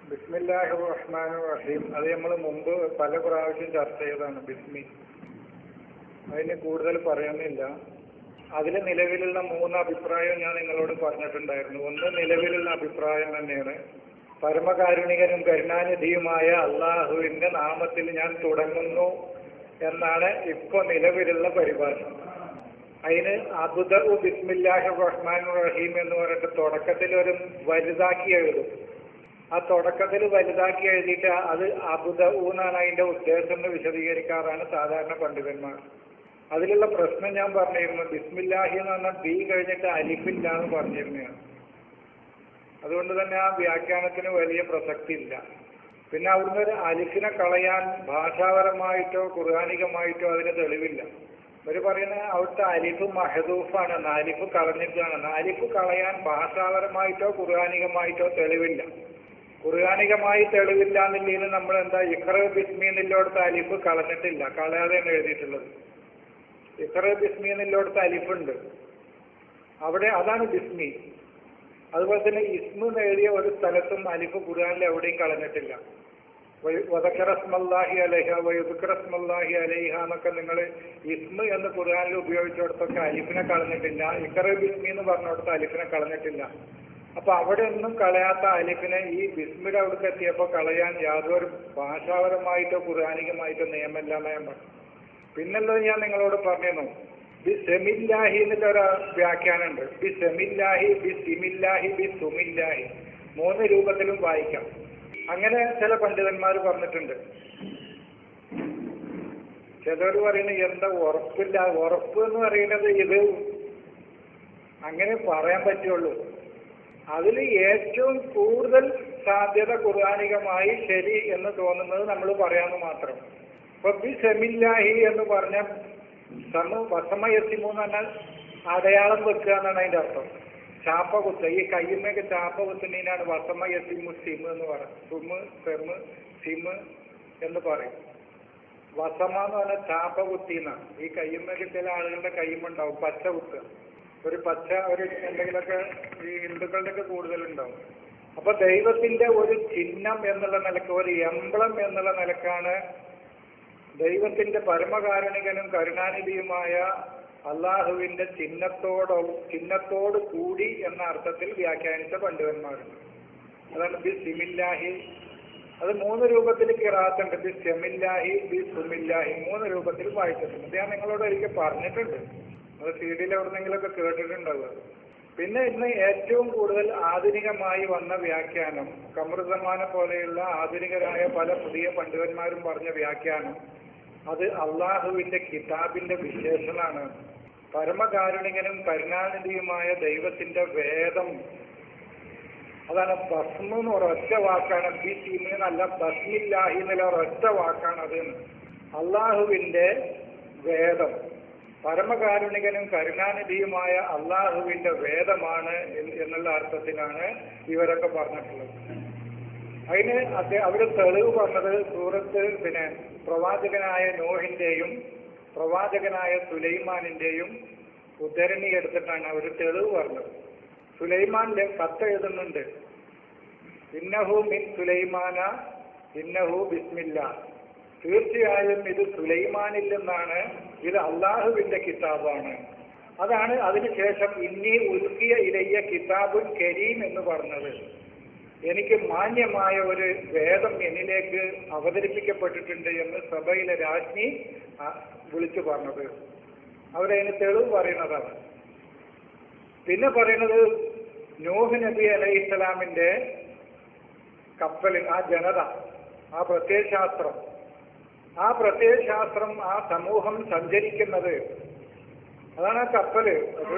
ബിസ്മില്ലാഹി റഹ്മാൻ റഹീം അത് നമ്മൾ മുമ്പ് പല പ്രാവശ്യം ചർച്ച ചെയ്തതാണ് ബിസ്മി അതിന് കൂടുതൽ പറയുന്നില്ല അതിൽ നിലവിലുള്ള മൂന്ന് അഭിപ്രായം ഞാൻ നിങ്ങളോട് പറഞ്ഞിട്ടുണ്ടായിരുന്നു ഒന്ന് നിലവിലുള്ള അഭിപ്രായം തന്നെയാണ് പരമകാരുണികനും കരുണാനിധിയുമായ അള്ളാഹുവിന്റെ നാമത്തിൽ ഞാൻ തുടങ്ങുന്നു എന്നാണ് ഇപ്പൊ നിലവിലുള്ള പരിഭാഷ അതിന് അബുദു ബിസ്മില്ലാഹി റഹ്മാൻ റഹീം എന്ന് പറഞ്ഞിട്ട് തുടക്കത്തിൽ ഒരു വലുതാക്കി എഴുതും ആ തുടക്കത്തിൽ വലുതാക്കി എഴുതിയിട്ട് അത് അബുദ എന്നാണ് അതിന്റെ ഉദ്ദേശം എന്ന് വിശദീകരിക്കാറാണ് സാധാരണ പണ്ഡിതന്മാർ അതിലുള്ള പ്രശ്നം ഞാൻ പറഞ്ഞിരുന്നു ബിസ്മില്ലാഹി എന്ന് പറഞ്ഞാൽ ബി കഴിഞ്ഞിട്ട് അലിഫില്ല എന്ന് പറഞ്ഞിരുന്നതാണ് അതുകൊണ്ട് തന്നെ ആ വ്യാഖ്യാനത്തിന് വലിയ പ്രസക്തി ഇല്ല പിന്നെ അവിടുന്ന് ഒരു അലിഫിനെ കളയാൻ ഭാഷാപരമായിട്ടോ ഖുർആാനികമായിട്ടോ അതിന് തെളിവില്ല ഇവര് പറയുന്നത് അവിടുത്തെ അലിഫ് മഹദൂഫാണ് നാലിഫ് കളഞ്ഞിട്ടാണ് നാലിഫ് കളയാൻ ഭാഷാപരമായിട്ടോ ഖുർആാനികമായിട്ടോ തെളിവില്ല ഖുർആാനികമായി തെളിവില്ല എന്നുള്ളതിന് നമ്മൾ എന്താ ഇഖ്റ ബിസ്മി എന്നുള്ളടത്ത് അലിഫ് കളഞ്ഞിട്ടില്ല കളയാതെയാണ് എഴുതിയിട്ടുള്ളത് ഇഖ്റ ബിസ്മി എന്നുള്ളടത്ത് അലിഫുണ്ട് അവിടെ അതാണ് ബിസ്മി അതുപോലെ തന്നെ ഇസ്മു എഴുതിയ ഒരു സ്ഥലത്തും അലിഫ് ഖുർആാനിൽ എവിടെയും കളഞ്ഞിട്ടില്ല വദക്കറസ്മല്ലാഹി അലൈഹ വയുദുക്കറസ്മല്ലാഹി അലൈഹ എന്നൊക്കെ നിങ്ങൾ ഇസ്മ എന്ന് ഖുർആാനിൽ ഉപയോഗിച്ചിടത്തൊക്കെ അലിഫിനെ കളഞ്ഞിട്ടില്ല ഇക്കറ ബിസ്മി എന്ന് പറഞ്ഞിടത്ത് അലിഫിനെ കളഞ്ഞിട്ടില്ല അപ്പൊ അവിടെ ഒന്നും കളയാത്ത അലിഫിനെ ഈ ബിസ്മിയുടെ അവിടേക്ക് എത്തിയപ്പോൾ കളയാൻ യാതൊരു ഭാഷാപരമായിട്ടോ ഖുർആാനികമായിട്ടോ നിയമമില്ല എന്ന് ഞാൻ പറഞ്ഞു പിന്നുള്ളത് ഞാൻ നിങ്ങളോട് പറഞ്ഞിരുന്നു ബി സെമില്ലാഹി എന്നുള്ള ഒരു വ്യാഖ്യാനമുണ്ട് ബി സെമില്ലാഹി ബി സിമില്ലാഹി ബി സുമില്ലാഹി മൂന്ന് രൂപത്തിലും വായിക്കാം അങ്ങനെ ചില പണ്ഡിതന്മാർ പറഞ്ഞിട്ടുണ്ട് ചിലർ പറയുന്നത് എന്താ ഉറപ്പില്ല ഉറപ്പ് എന്ന് പറയുന്നത് ഇത് അങ്ങനെ പറയാൻ പറ്റുള്ളൂ അതിൽ ഏറ്റവും കൂടുതൽ സാധ്യത ഖുർആാനികമായി ശരി എന്ന് തോന്നുന്നത് നമ്മൾ പറയാമെന്ന് മാത്രം ഇപ്പൊ ബി സെമില്ലാഹി എന്ന് പറഞ്ഞ സമ വസമയത്തിമു എന്ന് പറഞ്ഞാൽ അടയാളം വെക്കുക എന്നാണ് അതിന്റെ അർത്ഥം ചാപ്പ കുത്ത ഈ കയ്യുമ്മയൊക്കെ ചാപ്പ കുത്തുന്നതിനാണ് വസമ യസിമു സിമ് എന്ന് പറയും സുമ് സെമ് സിമ് എന്ന് പറയും വസമ എന്ന് പറഞ്ഞാൽ ചാപ്പ കുത്തിന്നാണ് ഈ കയ്യുമ്മയൊക്കെ ചില ആളുകളുടെ കയ്യുമുണ്ടാവും പച്ച കുത്തുക ഒരു പച്ച ഒരു എന്തെങ്കിലുമൊക്കെ ഈ ഹിന്ദുക്കളുടെ ഒക്കെ കൂടുതലുണ്ടാവും അപ്പൊ ദൈവത്തിന്റെ ഒരു ചിഹ്നം എന്നുള്ള നിലക്ക് ഒരു എംബ്ലം എന്നുള്ള നിലക്കാണ് ദൈവത്തിന്റെ പരമകാരുണികനും കരുണാനിധിയുമായ അള്ളാഹുവിന്റെ ചിഹ്നത്തോടോ ചിഹ്നത്തോട് കൂടി എന്ന അർത്ഥത്തിൽ വ്യാഖ്യാനിച്ച പണ്ഡിതന്മാരുണ്ട് അതാണ് ബി സിമില്ലാഹി അത് മൂന്ന് രൂപത്തിൽ കിറാത്തുണ്ട് ബി സെമില്ലാഹി ബി സുമില്ലാഹി മൂന്ന് രൂപത്തിൽ വായിച്ചിട്ടുണ്ട് ഇത് ഞാൻ നിങ്ങളോട് ഒരിക്കൽ പറഞ്ഞിട്ടുണ്ട് അത് സി ഡിയിൽ എവിടെന്നെങ്കിലൊക്കെ കേട്ടിട്ടുണ്ടാവുക പിന്നെ ഇന്ന് ഏറ്റവും കൂടുതൽ ആധുനികമായി വന്ന വ്യാഖ്യാനം കമൃതമാനെ പോലെയുള്ള ആധുനികരായ പല പുതിയ പണ്ഡിതന്മാരും പറഞ്ഞ വ്യാഖ്യാനം അത് അള്ളാഹുവിന്റെ കിതാബിന്റെ വിശേഷണാണ് പരമകാരുണികനും കരുണാനിധിയുമായ ദൈവത്തിന്റെ വേദം അതാണ് ഭസ്മ എന്ന് ഒരൊറ്റ വാക്കാണ് ബി സീമെന്നല്ല ഭസ്മില്ലാഹി എന്നുള്ള ഒരൊറ്റ വാക്കാണ് അത് അള്ളാഹുവിന്റെ വേദം പരമകാരുണികനും കരുണാനിധിയുമായ അള്ളാഹുവിന്റെ വേദമാണ് എന്നുള്ള അർത്ഥത്തിലാണ് ഇവരൊക്കെ പറഞ്ഞിട്ടുള്ളത് അതിന് അദ്ദേഹം അവര് തെളിവ് പറഞ്ഞത് സൂറത്ത് പിന്നെ പ്രവാചകനായ നോഹിന്റെയും പ്രവാചകനായ സുലൈമാനിന്റെയും ഉദ്ധരണി എടുത്തിട്ടാണ് അവർ തെളിവ് പറഞ്ഞത് സുലൈമാന്റെ കത്ത് എഴുതുന്നുണ്ട് ഇന്നഹു മിൻ സുലൈമാന ഇന്നഹു ബിസ്മില്ല തീർച്ചയായും ഇത് സുലൈമാനിൽ നിന്നാണ് ഇത് അള്ളാഹുവിന്റെ കിതാബാണ് അതാണ് അതിനുശേഷം ഇന്നി ഉൽക്കിയ ഇലയ്യ കിതാബുൻ കരീം എന്ന് പറഞ്ഞത് എനിക്ക് മാന്യമായ ഒരു വേദം എന്നിലേക്ക് അവതരിപ്പിക്കപ്പെട്ടിട്ടുണ്ട് എന്ന് സഭയിലെ രാജ്ഞി വിളിച്ചു പറഞ്ഞത് അവരതിന് തെളിവ് പറയുന്നതാണ് പിന്നെ പറയുന്നത് നൂഹ് നബി അലൈഹി ഇസ്ലാമിന്റെ കപ്പൽ ആ ജനത ആ പ്രത്യയശാസ്ത്രം ആ പ്രത്യയശാസ്ത്രം ആ സമൂഹം സഞ്ചരിക്കുന്നത് അതാണ് ആ കപ്പല് അത്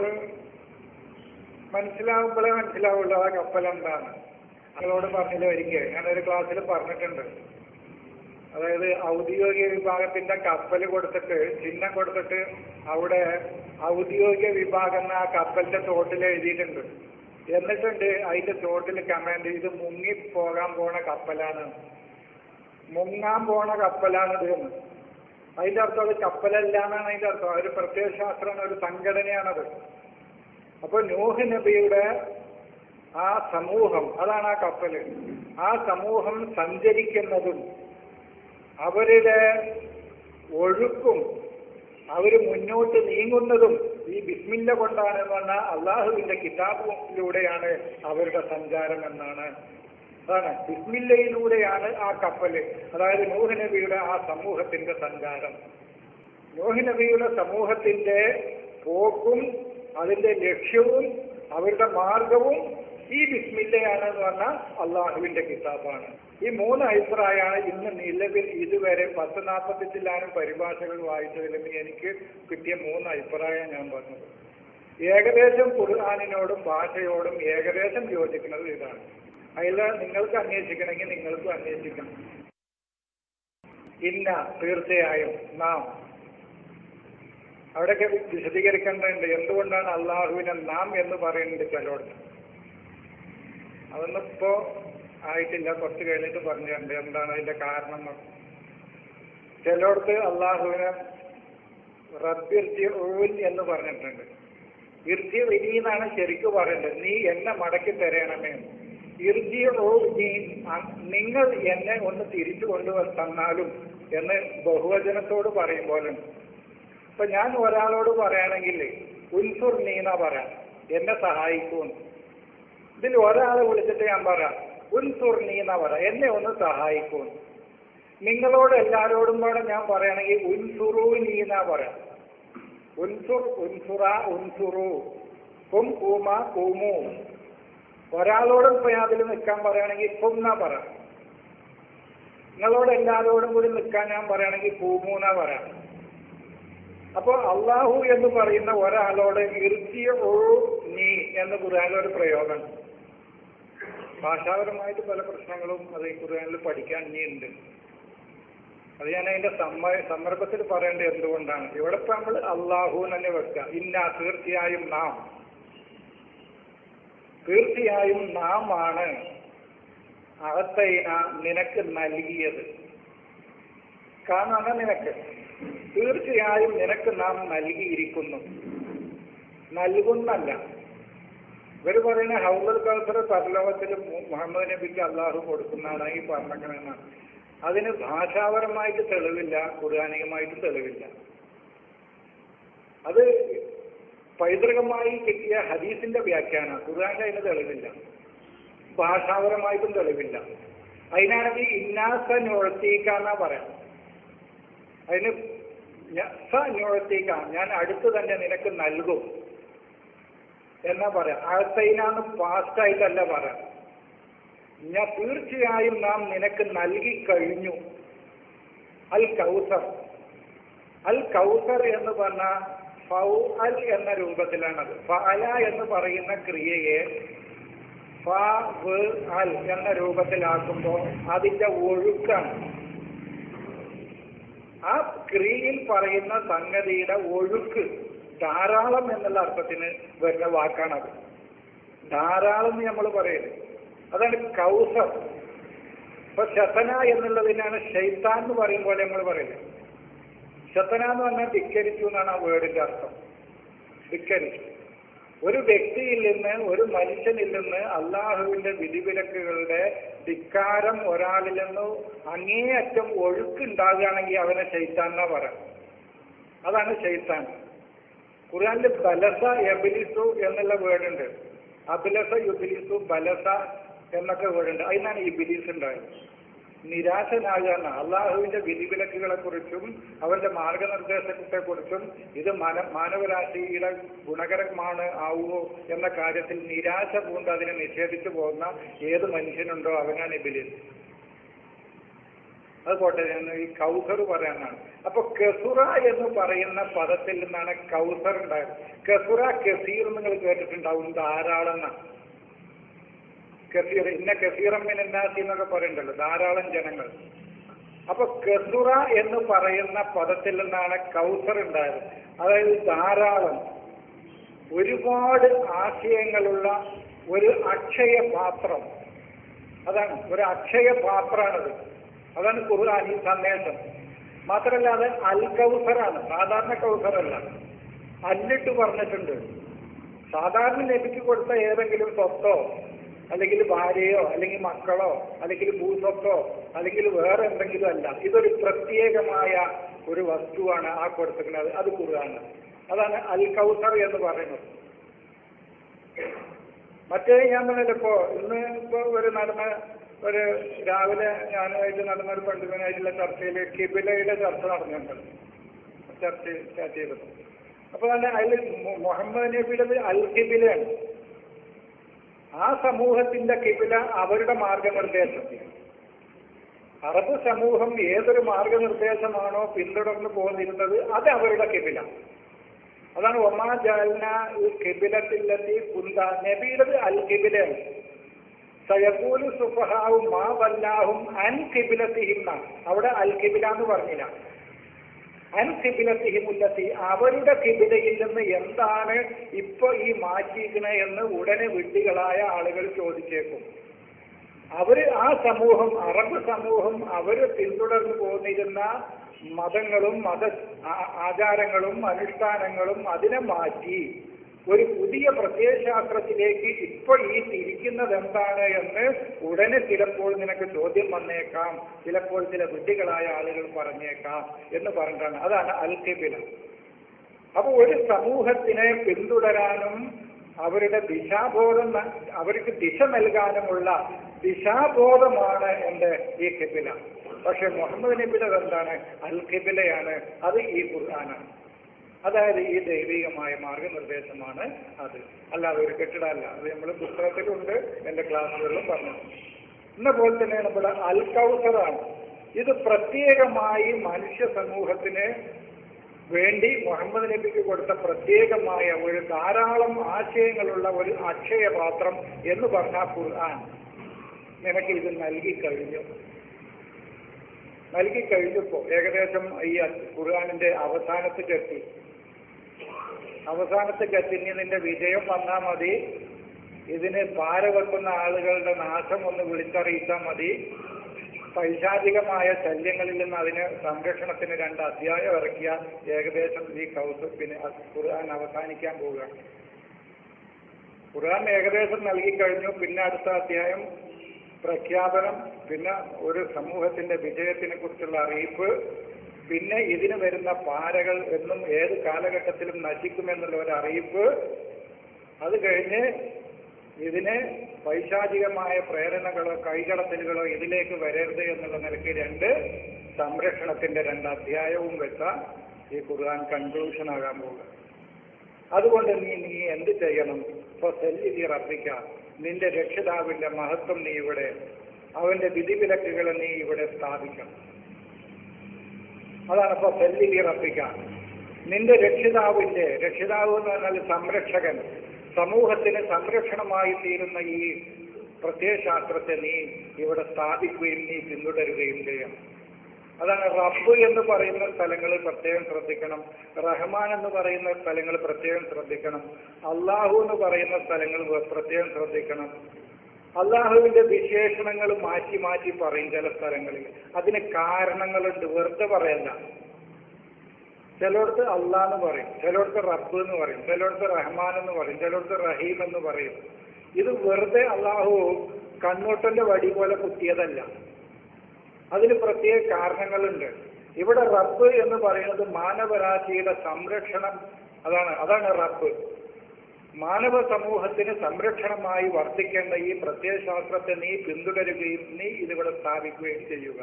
മനസ്സിലാവുമ്പോഴേ മനസ്സിലാവുള്ളൂ ആ കപ്പൽ എന്താണ് നിങ്ങളോട് പറഞ്ഞില്ല ഒരിക്കൽ ഞാനൊരു ക്ലാസ്സിൽ പറഞ്ഞിട്ടുണ്ട് അതായത് ഔദ്യോഗിക വിഭാഗത്തിന്റെ കപ്പൽ കൊടുത്തിട്ട് ചിഹ്നം കൊടുത്തിട്ട് അവിടെ ഔദ്യോഗിക വിഭാഗം ആ കപ്പലിന്റെ തോട്ടിൽ എഴുതിയിട്ടുണ്ട് എന്നിട്ടുണ്ട് അതിന്റെ തോട്ടിൽ കമാൻഡ് ഇത് മുങ്ങി പോകാൻ പോണ കപ്പലാണ് മുങ്ങാൻ പോണ കപ്പലാണ് ഇത് എന്ന് അതിന്റെ അർത്ഥം അത് കപ്പലല്ല എന്നാണ് അതിന്റെ അർത്ഥം ഒരു പ്രത്യയശാസ്ത്രമാണ് ഒരു സംഘടനയാണത് അപ്പൊ നൂഹ് നബിയുടെ ആ സമൂഹം അതാണ് ആ കപ്പല് ആ സമൂഹം സഞ്ചരിക്കുന്നതും അവരുടെ ഒഴുക്കും അവർ മുന്നോട്ട് നീങ്ങുന്നതും ഈ ബിസ്മില്ല കൊണ്ടാണ് എന്ന് പറഞ്ഞാൽ അള്ളാഹുവിന്റെ കിതാബിലൂടെയാണ് അവരുടെ സഞ്ചാരം എന്നാണ് അതാണ് ബിസ്മില്ലയിലൂടെയാണ് ആ കപ്പല് അതായത് നൂഹ് നബിയുടെ ആ സമൂഹത്തിന്റെ സഞ്ചാരം നൂഹ് നബിയുടെ സമൂഹത്തിന്റെ പോക്കും അതിന്റെ ലക്ഷ്യവും അവരുടെ മാർഗവും ഈ ബിസ്മില്ലയാണ് എന്ന് പറഞ്ഞാൽ അള്ളാഹുവിന്റെ കിതാബാണ് ഈ മൂന്ന് അഭിപ്രായമാണ് ഇന്ന് നിലവിൽ ഇതുവരെ പത്ത് നാൽപ്പത്തിച്ചില്ലാനും പരിഭാഷകൾ വായിച്ചതിലും എനിക്ക് കിട്ടിയ മൂന്ന് അഭിപ്രായം ഞാൻ പറഞ്ഞത് ഏകദേശം ഖുർആാനിനോടും ഭാഷയോടും ഏകദേശം യോജിക്കുന്നത് ഇതാണ് അതിൽ നിങ്ങൾക്ക് അന്വേഷിക്കണമെങ്കിൽ നിങ്ങൾക്കും അന്വേഷിക്കണം ഇന്ന തീർച്ചയായും നാം അവിടെയൊക്കെ വിശദീകരിക്കേണ്ടതുണ്ട് എന്തുകൊണ്ടാണ് അള്ളാഹുവിനെ നാം എന്ന് പറയുന്നത് ചിലടത്ത് അതൊന്നും ഇപ്പോ ആയിട്ടില്ല കുറച്ച് കഴിഞ്ഞിട്ട് പറഞ്ഞു തരണ്ട് എന്താണ് അതിന്റെ കാരണം എന്നൊക്കെ. ചിലയിടത്ത് അള്ളാഹുവിനെ റബ്ബിർജി ഊൻ എന്ന് പറഞ്ഞിട്ടുണ്ട് ഇർജി ഇനി എന്നാണ് ശരിക്കും പറയേണ്ടത് നീ എന്നെ മടക്കി തരണമേ ഇർജി നീ നിങ്ങൾ എന്നെ ഒന്ന് തിരിച്ചു കൊണ്ടുവ തന്നാലും എന്ന് ബഹുവചനത്തോട് പറയും പോലെ ഇപ്പൊ ഞാൻ ഒരാളോട് പറയുകയാണെങ്കിൽ ഉൻസുർ നീന പറയാം എന്നെ സഹായിക്കൂന്ന് ഇതിൽ ഒരാളെ വിളിച്ചിട്ട് ഞാൻ പറയാം ഉൻസുർ നീന പറയാം എന്നെ ഒന്ന് സഹായിക്കൂന്ന് നിങ്ങളോട് എല്ലാരോടും കൂടെ ഞാൻ പറയുകയാണെങ്കിൽ ഉൻസുറു നീന പറയാം ഉൻസുർ ഉൻസുറ ഉൻസുറു കും കൂമ കൂമു ഒരാളോടും ഇപ്പൊ അതിൽ നിൽക്കാൻ പറയുകയാണെങ്കിൽ കുംന പറയാം നിങ്ങളോട് എല്ലാരോടും കൂടി നിൽക്കാൻ ഞാൻ പറയുകയാണെങ്കിൽ കൂമൂന പറയാം അപ്പൊ അള്ളാഹു എന്ന് പറയുന്ന ഒരാളോട് ഇർത്തിയ ഓ നീ എന്ന് ഖുർആാനിൽ ഒരു പ്രയോഗം ഭാഷാപരമായിട്ട് പല പ്രശ്നങ്ങളും അത് ഈ ഖുർആാനിൽ പഠിക്കാൻ ഇനിയുണ്ട് അത് ഞാൻ അതിന്റെ സമ്മ സന്ദർഭത്തിൽ പറയേണ്ടത് എന്തുകൊണ്ടാണ് ഇവിടെ ഇപ്പൊ നമ്മൾ അള്ളാഹു തന്നെ വെക്കുക ഇന്ന തീർച്ചയായും നാം തീർച്ചയായും നാം ആണ് അകത്തൈന നിനക്ക് നൽകിയത് കാരണം നിനക്ക് തീർച്ചയായും നിനക്ക് നാം നൽകിയിരിക്കുന്നു നൽകുന്നല്ല ഇവർ പറയുന്ന ഹൗദൽ കൗസർ പരലോകത്തിൽ മുഹമ്മദ് നബിക്ക് അള്ളാഹു കൊടുക്കുന്നതാണ് ഈ പറഞ്ഞേക്കണെന്നാണ് അതിന് ഭാഷാപരമായിട്ട് തെളിവില്ല ഖുർആാനികമായിട്ട് തെളിവില്ല അത് പൈതൃകമായി കിട്ടിയ ഹദീസിന്റെ വ്യാഖ്യാന ഖുർആാനിൽ അതിന് തെളിവില്ല ഭാഷാപരമായിട്ടും തെളിവില്ല അതിനാണെങ്കിൽ ഇന്നാസ ഞൊഴത്തീക്കാന്നാ പറയാം അതിന് ഞൊഴത്തീക്ക ഞാൻ അടുത്ത് തന്നെ നിനക്ക് നൽകും എന്നാ പറയാം അഴത്തൈനാന്ന് പാസ്റ്റായിട്ടല്ല പറയാം ഞാൻ തീർച്ചയായും നാം നിനക്ക് നൽകി കഴിഞ്ഞു അൽ കൗസർ അൽ കൗസർ എന്ന് പറഞ്ഞ ഫൗ അൽ എന്ന രൂപത്തിലാണത് ഫഅല എന്ന് പറയുന്ന ക്രിയയെ ഫ വ് അൽ എന്ന രൂപത്തിലാക്കുമ്പോൾ അതിന്റെ ഒഴുക്കാണ് ആ ക്രിയയിൽ പറയുന്ന സംഗതിയുടെ ഒഴുക്ക് ധാരാളം എന്നുള്ള അർത്ഥത്തിന് വരുന്ന വാക്കാണത് ധാരാളം നമ്മൾ പറയുന്നത് അതാണ് കൗസർ ഇപ്പൊ ശതന എന്നുള്ളതിനാണ് ഷെയ്ത്താൻ എന്ന് പറയും പോലെ നമ്മൾ പറയുന്നത് ശതന എന്ന് പറഞ്ഞാൽ ധിക്കരിച്ചു എന്നാണ് ആ വേർഡിന്റെ അർത്ഥം ധിക്കരിച്ചു ഒരു വ്യക്തിയിൽ നിന്ന് ഒരു മനുഷ്യനിൽ നിന്ന് അള്ളാഹുവിന്റെ വിധിവിലക്കുകളുടെ ധിക്കാരം ഒരാളിൽ നിന്ന് അങ്ങേയറ്റം ഒഴുക്കുണ്ടാകുകയാണെങ്കിൽ അവനെ ഷെയ്ത്താൻ എന്നാ പറയാം അതാണ് ഷെയ്ത്താൻ ഖുർആാനിൽ ബലസ എബിലിസു എന്നുള്ള വേർഡുണ്ട് അബിലസ യുബിലിസു ബലസ എന്നൊക്കെ വേർഡുണ്ട് അതിനാണ് ഈ ബിലീസ് ഉണ്ടായത് നിരാശനാകാന്ന അള്ളാഹുവിന്റെ വിധിവിലക്കുകളെ കുറിച്ചും അവരുടെ മാർഗനിർദ്ദേശത്തെ കുറിച്ചും ഇത് മാന മാനവരാശിയുടെ ഗുണകരമാണ് ആവുമോ എന്ന കാര്യത്തിൽ നിരാശ പൂണ്ട് അതിനെ നിഷേധിച്ചു പോകുന്ന ഏത് മനുഷ്യനുണ്ടോ അവനാണ് ഇബിലിസ് അത് പോട്ടെ ഞാൻ ഈ കൗസർ പറയാനാണ് അപ്പൊ കസുറ എന്ന് പറയുന്ന പദത്തിൽ നിന്നാണ് കൗസർ ഉണ്ടായത് കസുറ കസീർ നിങ്ങൾ കേട്ടിട്ടുണ്ടാവും ധാരാളം എന്നാണ് കസീർ ഇന്ന കസീറമ്മിനാസി എന്നൊക്കെ പറയണ്ടല്ലോ ധാരാളം ജനങ്ങൾ അപ്പൊ കസുറ എന്ന് പറയുന്ന പദത്തിൽ നിന്നാണ് കൗസർ ഉണ്ടായത് അതായത് ധാരാളം ഒരുപാട് ആശയങ്ങളുള്ള ഒരു അക്ഷയ പാത്രം അതാണ് ഒരു അക്ഷയ പാത്രമാണത് അതാണ് ഖുർആൻ ഈ സന്ദേശം മാത്രമല്ല അത് അൽ കൗസറാണ് സാധാരണ കൗസറല്ല അല്ലിട്ട് പറഞ്ഞിട്ടുണ്ട് സാധാരണ നബിക്ക് കൊടുത്ത ഏതെങ്കിലും സ്വത്തോ അല്ലെങ്കിൽ ഭാര്യയോ അല്ലെങ്കിൽ മക്കളോ അല്ലെങ്കിൽ ഭൂസ്വത്തോ അല്ലെങ്കിൽ വേറെ എന്തെങ്കിലും അല്ല ഇതൊരു പ്രത്യേകമായ ഒരു വസ്തുവാണ് ആ കൊടുത്തിരിക്കുന്നത് അത് ഖുർആാണ് അതാണ് അൽ കൗസർ എന്ന് പറയുന്നത് മറ്റേ ഞാൻ പറഞ്ഞിപ്പോ ഇന്ന് ഇപ്പോ ഒരു നടന്ന ഒരു രാവിലെ ഞാനുമായിട്ട് നടന്ന ഒരു പണ്ഡിതനായിട്ടുള്ള ചർച്ചയിൽ കിബിലയുടെ ചർച്ച നടന്നിട്ടുണ്ട് ചർച്ച സ്റ്റാർട്ട് ചെയ്തത് അപ്പൊ തന്നെ അതിൽ മു- മുഹമ്മദ് നബിയുടെ അൽ കിബിലയാണ് ആ സമൂഹത്തിന്റെ കിബില അവരുടെ മാർഗനിർദ്ദേശം അറബ് സമൂഹം ഏതൊരു മാർഗനിർദ്ദേശമാണോ പിന്തുടർന്നു പോന്നിരുന്നത് അത് അവരുടെ കിബില അതാണ് ഒമാ ജാലന കിബിലത്തിലെത്തി കുന്ത നബിയുടേത് അൽ കിബിലാണ് സയക്കൂലു സുഫഹാവും മാ വല്ലാഹും അൻ കിബിലത്തിഹിന്ന അവിടെ അൽ കിബില എന്ന് പറഞ്ഞില്ല അൻ കിബിലത്തിഹിമുല്ലത്തി അവരുടെ കിബിലയിൽ നിന്ന് എന്താണ് ഇപ്പൊ ഈ മാറ്റിയിരിക്കണേ എന്ന് ഉടനെ വിഡ്ഢികളായ ആളുകൾ ചോദിച്ചേക്കും അവര് ആ സമൂഹം അറബ് സമൂഹം അവര് പിന്തുടർന്നു പോന്നിരുന്ന മതങ്ങളും മത ആ- ആചാരങ്ങളും അനുഷ്ഠാനങ്ങളും അതിനെ മാറ്റി ഒരു പുതിയ പ്രത്യയശാസ്ത്രത്തിലേക്ക് ഇപ്പോൾ ഈ തിരിക്കുന്നത് എന്താണ് എന്ന് ഉടനെ ചിലപ്പോൾ നിനക്ക് ചോദ്യം വന്നേക്കാം ചിലപ്പോൾ ചില വിഡ്ഢികളായ ആളുകൾ പറഞ്ഞേക്കാം എന്ന് പറഞ്ഞിട്ടാണ് അതാണ് അൽക്കിബില അപ്പൊ ഒരു സമൂഹത്തിനെ പിന്തുടരാനും അവരുടെ ദിശാബോധം ന- അവർക്ക് ദിശ നൽകാനുമുള്ള ദിശാബോധമാണ് എന്റെ ഈ കിബില പക്ഷെ മുഹമ്മദ് നബിയുടെ എന്താണ് അൽ കിബിലയാണ് അത് ഈ ഖുർആനാണ് അതായത് ഈ ദൈവികമായ മാർഗനിർദ്ദേശമാണ് അത് അല്ലാതെ ഒരു കെട്ടിടമല്ല അത് നമ്മൾ പുസ്തകത്തിലുണ്ട് എന്റെ ക്ലാസ്സുകളിലും പറഞ്ഞു എന്ന പോലെ തന്നെ നമ്മുടെ അൽ കൗസറാണ് ഇത് പ്രത്യേകമായി മനുഷ്യ സമൂഹത്തിന് വേണ്ടി മുഹമ്മദ് നബിക്ക് കൊടുത്ത പ്രത്യേകമായ ഒരു ധാരാളം ആശയങ്ങളുള്ള ഒരു അക്ഷയപാത്രം എന്ന് പറഞ്ഞ ഖുർആൻ നിനക്ക് ഇത് നൽകി കഴിഞ്ഞു നൽകി കഴിഞ്ഞപ്പോ ഏകദേശം ഈ ഖുർആാനിന്റെ അവസാനത്തേക്ക് എത്തി അവസാനത്തേക്ക് എത്തിഞ്ഞ് നിന്റെ വിജയം വന്നാൽ മതി ഇതിന് പാര വെക്കുന്ന ആളുകളുടെ നാശം ഒന്ന് വിളിച്ചറിയിച്ചാൽ മതി പൈശാചികമായ ശല്യങ്ങളിൽ നിന്ന് അതിന് സംരക്ഷണത്തിന് രണ്ട് അധ്യായം ഇറക്കിയ ഏകദേശം ഈ കൗസ് പിന്നെ ഖുർആൻ അവസാനിക്കാൻ പോവുകയാണ് ഖുർആൻ ഏകദേശം നൽകിക്കഴിഞ്ഞു പിന്നെ അടുത്ത അധ്യായം പ്രഖ്യാപനം പിന്നെ ഒരു സമൂഹത്തിന്റെ വിജയത്തിനെ കുറിച്ചുള്ള അറിയിപ്പ് പിന്നെ ഇതിന് വരുന്ന പാരകൾ എന്നും ഏത് കാലഘട്ടത്തിലും നശിക്കുമെന്നുള്ള ഒരു അറിയിപ്പ് അത് കഴിഞ്ഞ് ഇതിന് പൈശാചികമായ പ്രേരണകളോ കൈകടത്തലുകളോ ഇതിലേക്ക് വരരുത് എന്നുള്ള നിലയ്ക്ക് രണ്ട് സംരക്ഷണത്തിന്റെ രണ്ട് അധ്യായവും വെച്ച ഈ ഖുർആൻ കൺക്ലൂഷൻ ആകാൻ പോകുക അതുകൊണ്ട് നീ നീ എന്ത് ചെയ്യണം ഇപ്പൊ സെല്ലിതി റബ്ബിക്ക നിന്റെ രക്ഷിതാവിന്റെ മഹത്വം നീ ഇവിടെ അവന്റെ വിധിവിലക്കുകളെ നീ ഇവിടെ സ്ഥാപിക്കണം അതാണ് ഇപ്പൊ സെല്ലിതി റബ്ബിക്ക നിന്റെ രക്ഷിതാവിന്റെ രക്ഷിതാവ് എന്ന് പറഞ്ഞാൽ സംരക്ഷകൻ സമൂഹത്തിന് സംരക്ഷണമായി തീരുന്ന ഈ പ്രത്യയശാസ്ത്രത്തെ നീ ഇവിടെ സ്ഥാപിക്കുകയും നീ പിന്തുടരുകയും ചെയ്യണം അതാണ് റബ്ബ് എന്ന് പറയുന്ന സ്ഥലങ്ങളിൽ പ്രത്യേകം ശ്രദ്ധിക്കണം റഹ്മാൻ എന്ന് പറയുന്ന സ്ഥലങ്ങൾ പ്രത്യേകം ശ്രദ്ധിക്കണം അള്ളാഹു എന്ന് പറയുന്ന സ്ഥലങ്ങൾ പ്രത്യേകം ശ്രദ്ധിക്കണം അള്ളാഹുവിന്റെ വിശേഷണങ്ങൾ മാറ്റി മാറ്റി പറയും ചില സ്ഥലങ്ങളിൽ അതിന് കാരണങ്ങളുണ്ട് വെറുതെ പറയല്ല ചിലയിടത്ത് അള്ളാഹ് എന്ന് പറയും ചിലയിടത്ത് റബ്ബ് എന്ന് പറയും ചിലയിടത്ത് റഹ്മാൻ എന്ന് പറയും ചിലയിടത്ത് റഹീം എന്ന് പറയും ഇത് വെറുതെ അള്ളാഹു കണ്ണോട്ടന്റെ വടി പോലെ കുത്തിയതല്ല അതിന് പ്രത്യേക കാരണങ്ങളുണ്ട് ഇവിടെ റബ്ബ് എന്ന് പറയുന്നത് മാനവരാശിയുടെ സംരക്ഷണം അതാണ് അതാണ് റബ്ബ് മാനവ സമൂഹത്തിന് സംരക്ഷണമായി വർത്തിക്കേണ്ട ഈ പ്രത്യയശാസ്ത്രത്തെ നീ പിന്തുടരുകയും നീ ഇതിവിടെ സ്ഥാപിക്കുകയും ചെയ്യുക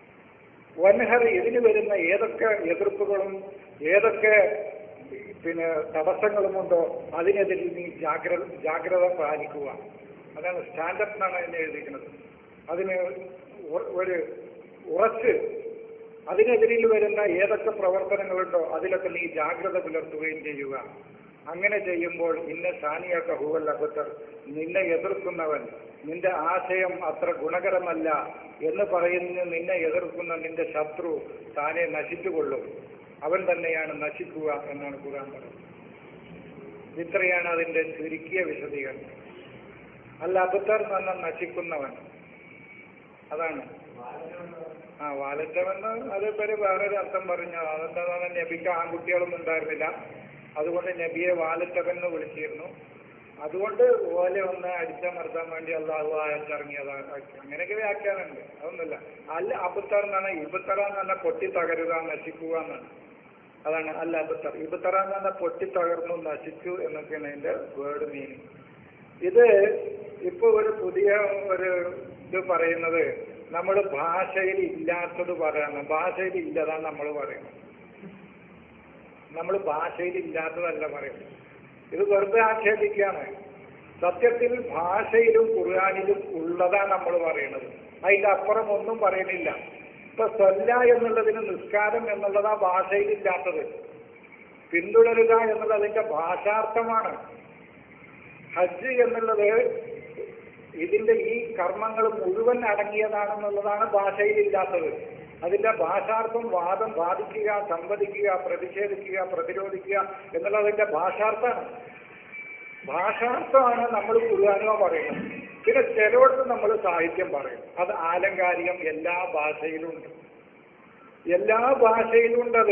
വൻഹർ ഇതിന് വരുന്ന ഏതൊക്കെ എതിർപ്പുകളും ഏതൊക്കെ പിന്നെ തടസ്സങ്ങളുമുണ്ടോ അതിനെതിരിൽ നീ ജാഗ്രത ജാഗ്രത പാലിക്കുക അതാണ് സ്റ്റാൻഡപ്പ് എന്നാണ് അതിനെ എഴുതിയിരിക്കുന്നത് അതിന് ഒ- ഒരു ഉറച്ച് അതിനെതിരിൽ വരുന്ന ഏതൊക്കെ പ്രവർത്തനങ്ങളുണ്ടോ അതിലൊക്കെ നീ ജാഗ്രത പുലർത്തുകയും ചെയ്യുക അങ്ങനെ ചെയ്യുമ്പോൾ ഇന്ന സാനിയൊക്കെ ഹുവൽ അബദ്ധർ നിന്നെ എതിർക്കുന്നവൻ നിന്റെ ആശയം അത്ര ഗുണകരമല്ല എന്ന് പറയുന്ന നിന്നെ എതിർക്കുന്ന നിന്റെ ശത്രു താനെ നശിച്ചുകൊള്ളും അവൻ തന്നെയാണ് നശിക്കുക എന്നാണ് ഖുർആൻ പറയുന്നത് ഇത്രയാണ് അതിന്റെ ചുരുക്കിയ വിശദീകരണം അല്ല അബദ്ധർ എന്ന് പറഞ്ഞാൽ നശിക്കുന്നവൻ അതാണ് ആ വാലറ്റമെന്ന് അത് പേര് വേറൊരു അർത്ഥം പറഞ്ഞു അതെന്താന്ന് പറഞ്ഞാൽ നബിക്ക് ആൺകുട്ടികളൊന്നും ഉണ്ടായിരുന്നില്ല അതുകൊണ്ട് നബിയെ വാലറ്റവൻ എന്ന് വിളിച്ചിരുന്നു അതുകൊണ്ട് ഓലെ ഒന്ന് അടിച്ചമർത്താൻ വേണ്ടി അള്ളാഹു ആയത്തിറങ്ങിയതാണ് അങ്ങനെയൊക്കെ വ്യാഖ്യാനമുണ്ട് അതൊന്നുമില്ല അല്ല അബുത്തർ എന്നാണ് ഇബുത്തറ എന്ന് പറഞ്ഞാൽ പൊട്ടി തകരുക നശിക്കുക എന്നാണ് അതാണ് അല്ല അബുത്തർ ഇബുത്തറ എന്ന് പറഞ്ഞാൽ പൊട്ടി തകർന്നു നശിച്ചു എന്നൊക്കെയാണ് അതിന്റെ വേർഡ് മീനിങ് ഇത് ഇപ്പൊ ഒരു പുതിയ ഒരു ഇത് പറയുന്നത് നമ്മൾ ഭാഷയിൽ ഇല്ലാത്തത് പറയണം ഭാഷയിൽ ഇല്ലതാണ് നമ്മൾ പറയുന്നത് നമ്മൾ ഭാഷയിൽ ഇല്ലാത്തതല്ല പറയുന്നത് ഇത് വെറുതെ ആക്ഷേപിക്കുകയാണ് സത്യത്തിൽ ഭാഷയിലും ഖുർആാനിലും ഉള്ളതാണ് നമ്മൾ പറയുന്നത് അതിന്റെ അപ്പുറം ഒന്നും പറയുന്നില്ല ഇപ്പൊ സ്വല്ല എന്നുള്ളതിന് നിസ്കാരം എന്നുള്ളത് ആ ഭാഷയിലില്ലാത്തത് പിന്തുടരുക എന്നുള്ളത് അതിന്റെ ഭാഷാർത്ഥമാണ് ഹജ്ജ് എന്നുള്ളത് ഇതിന്റെ ഈ കർമ്മങ്ങൾ മുഴുവൻ അടങ്ങിയതാണെന്നുള്ളതാണ് ഭാഷയിലില്ലാത്തത് അതിന്റെ ഭാഷാർത്ഥം വാദം ബാധിക്കുക സംവദിക്കുക പ്രതിഷേധിക്കുക പ്രതിരോധിക്കുക എന്നുള്ളത് അതിന്റെ ഭാഷാർത്ഥമാണ് ഭാഷാർത്ഥമാണ് നമ്മൾ ഖുർആാനോ പറയുന്നത് പിന്നെ ചിലയിടത്ത് നമ്മൾ സാഹിത്യം പറയും അത് ആലങ്കാരികം എല്ലാ ഭാഷയിലും ഉണ്ട് എല്ലാ ഭാഷയിലും ഉണ്ടത്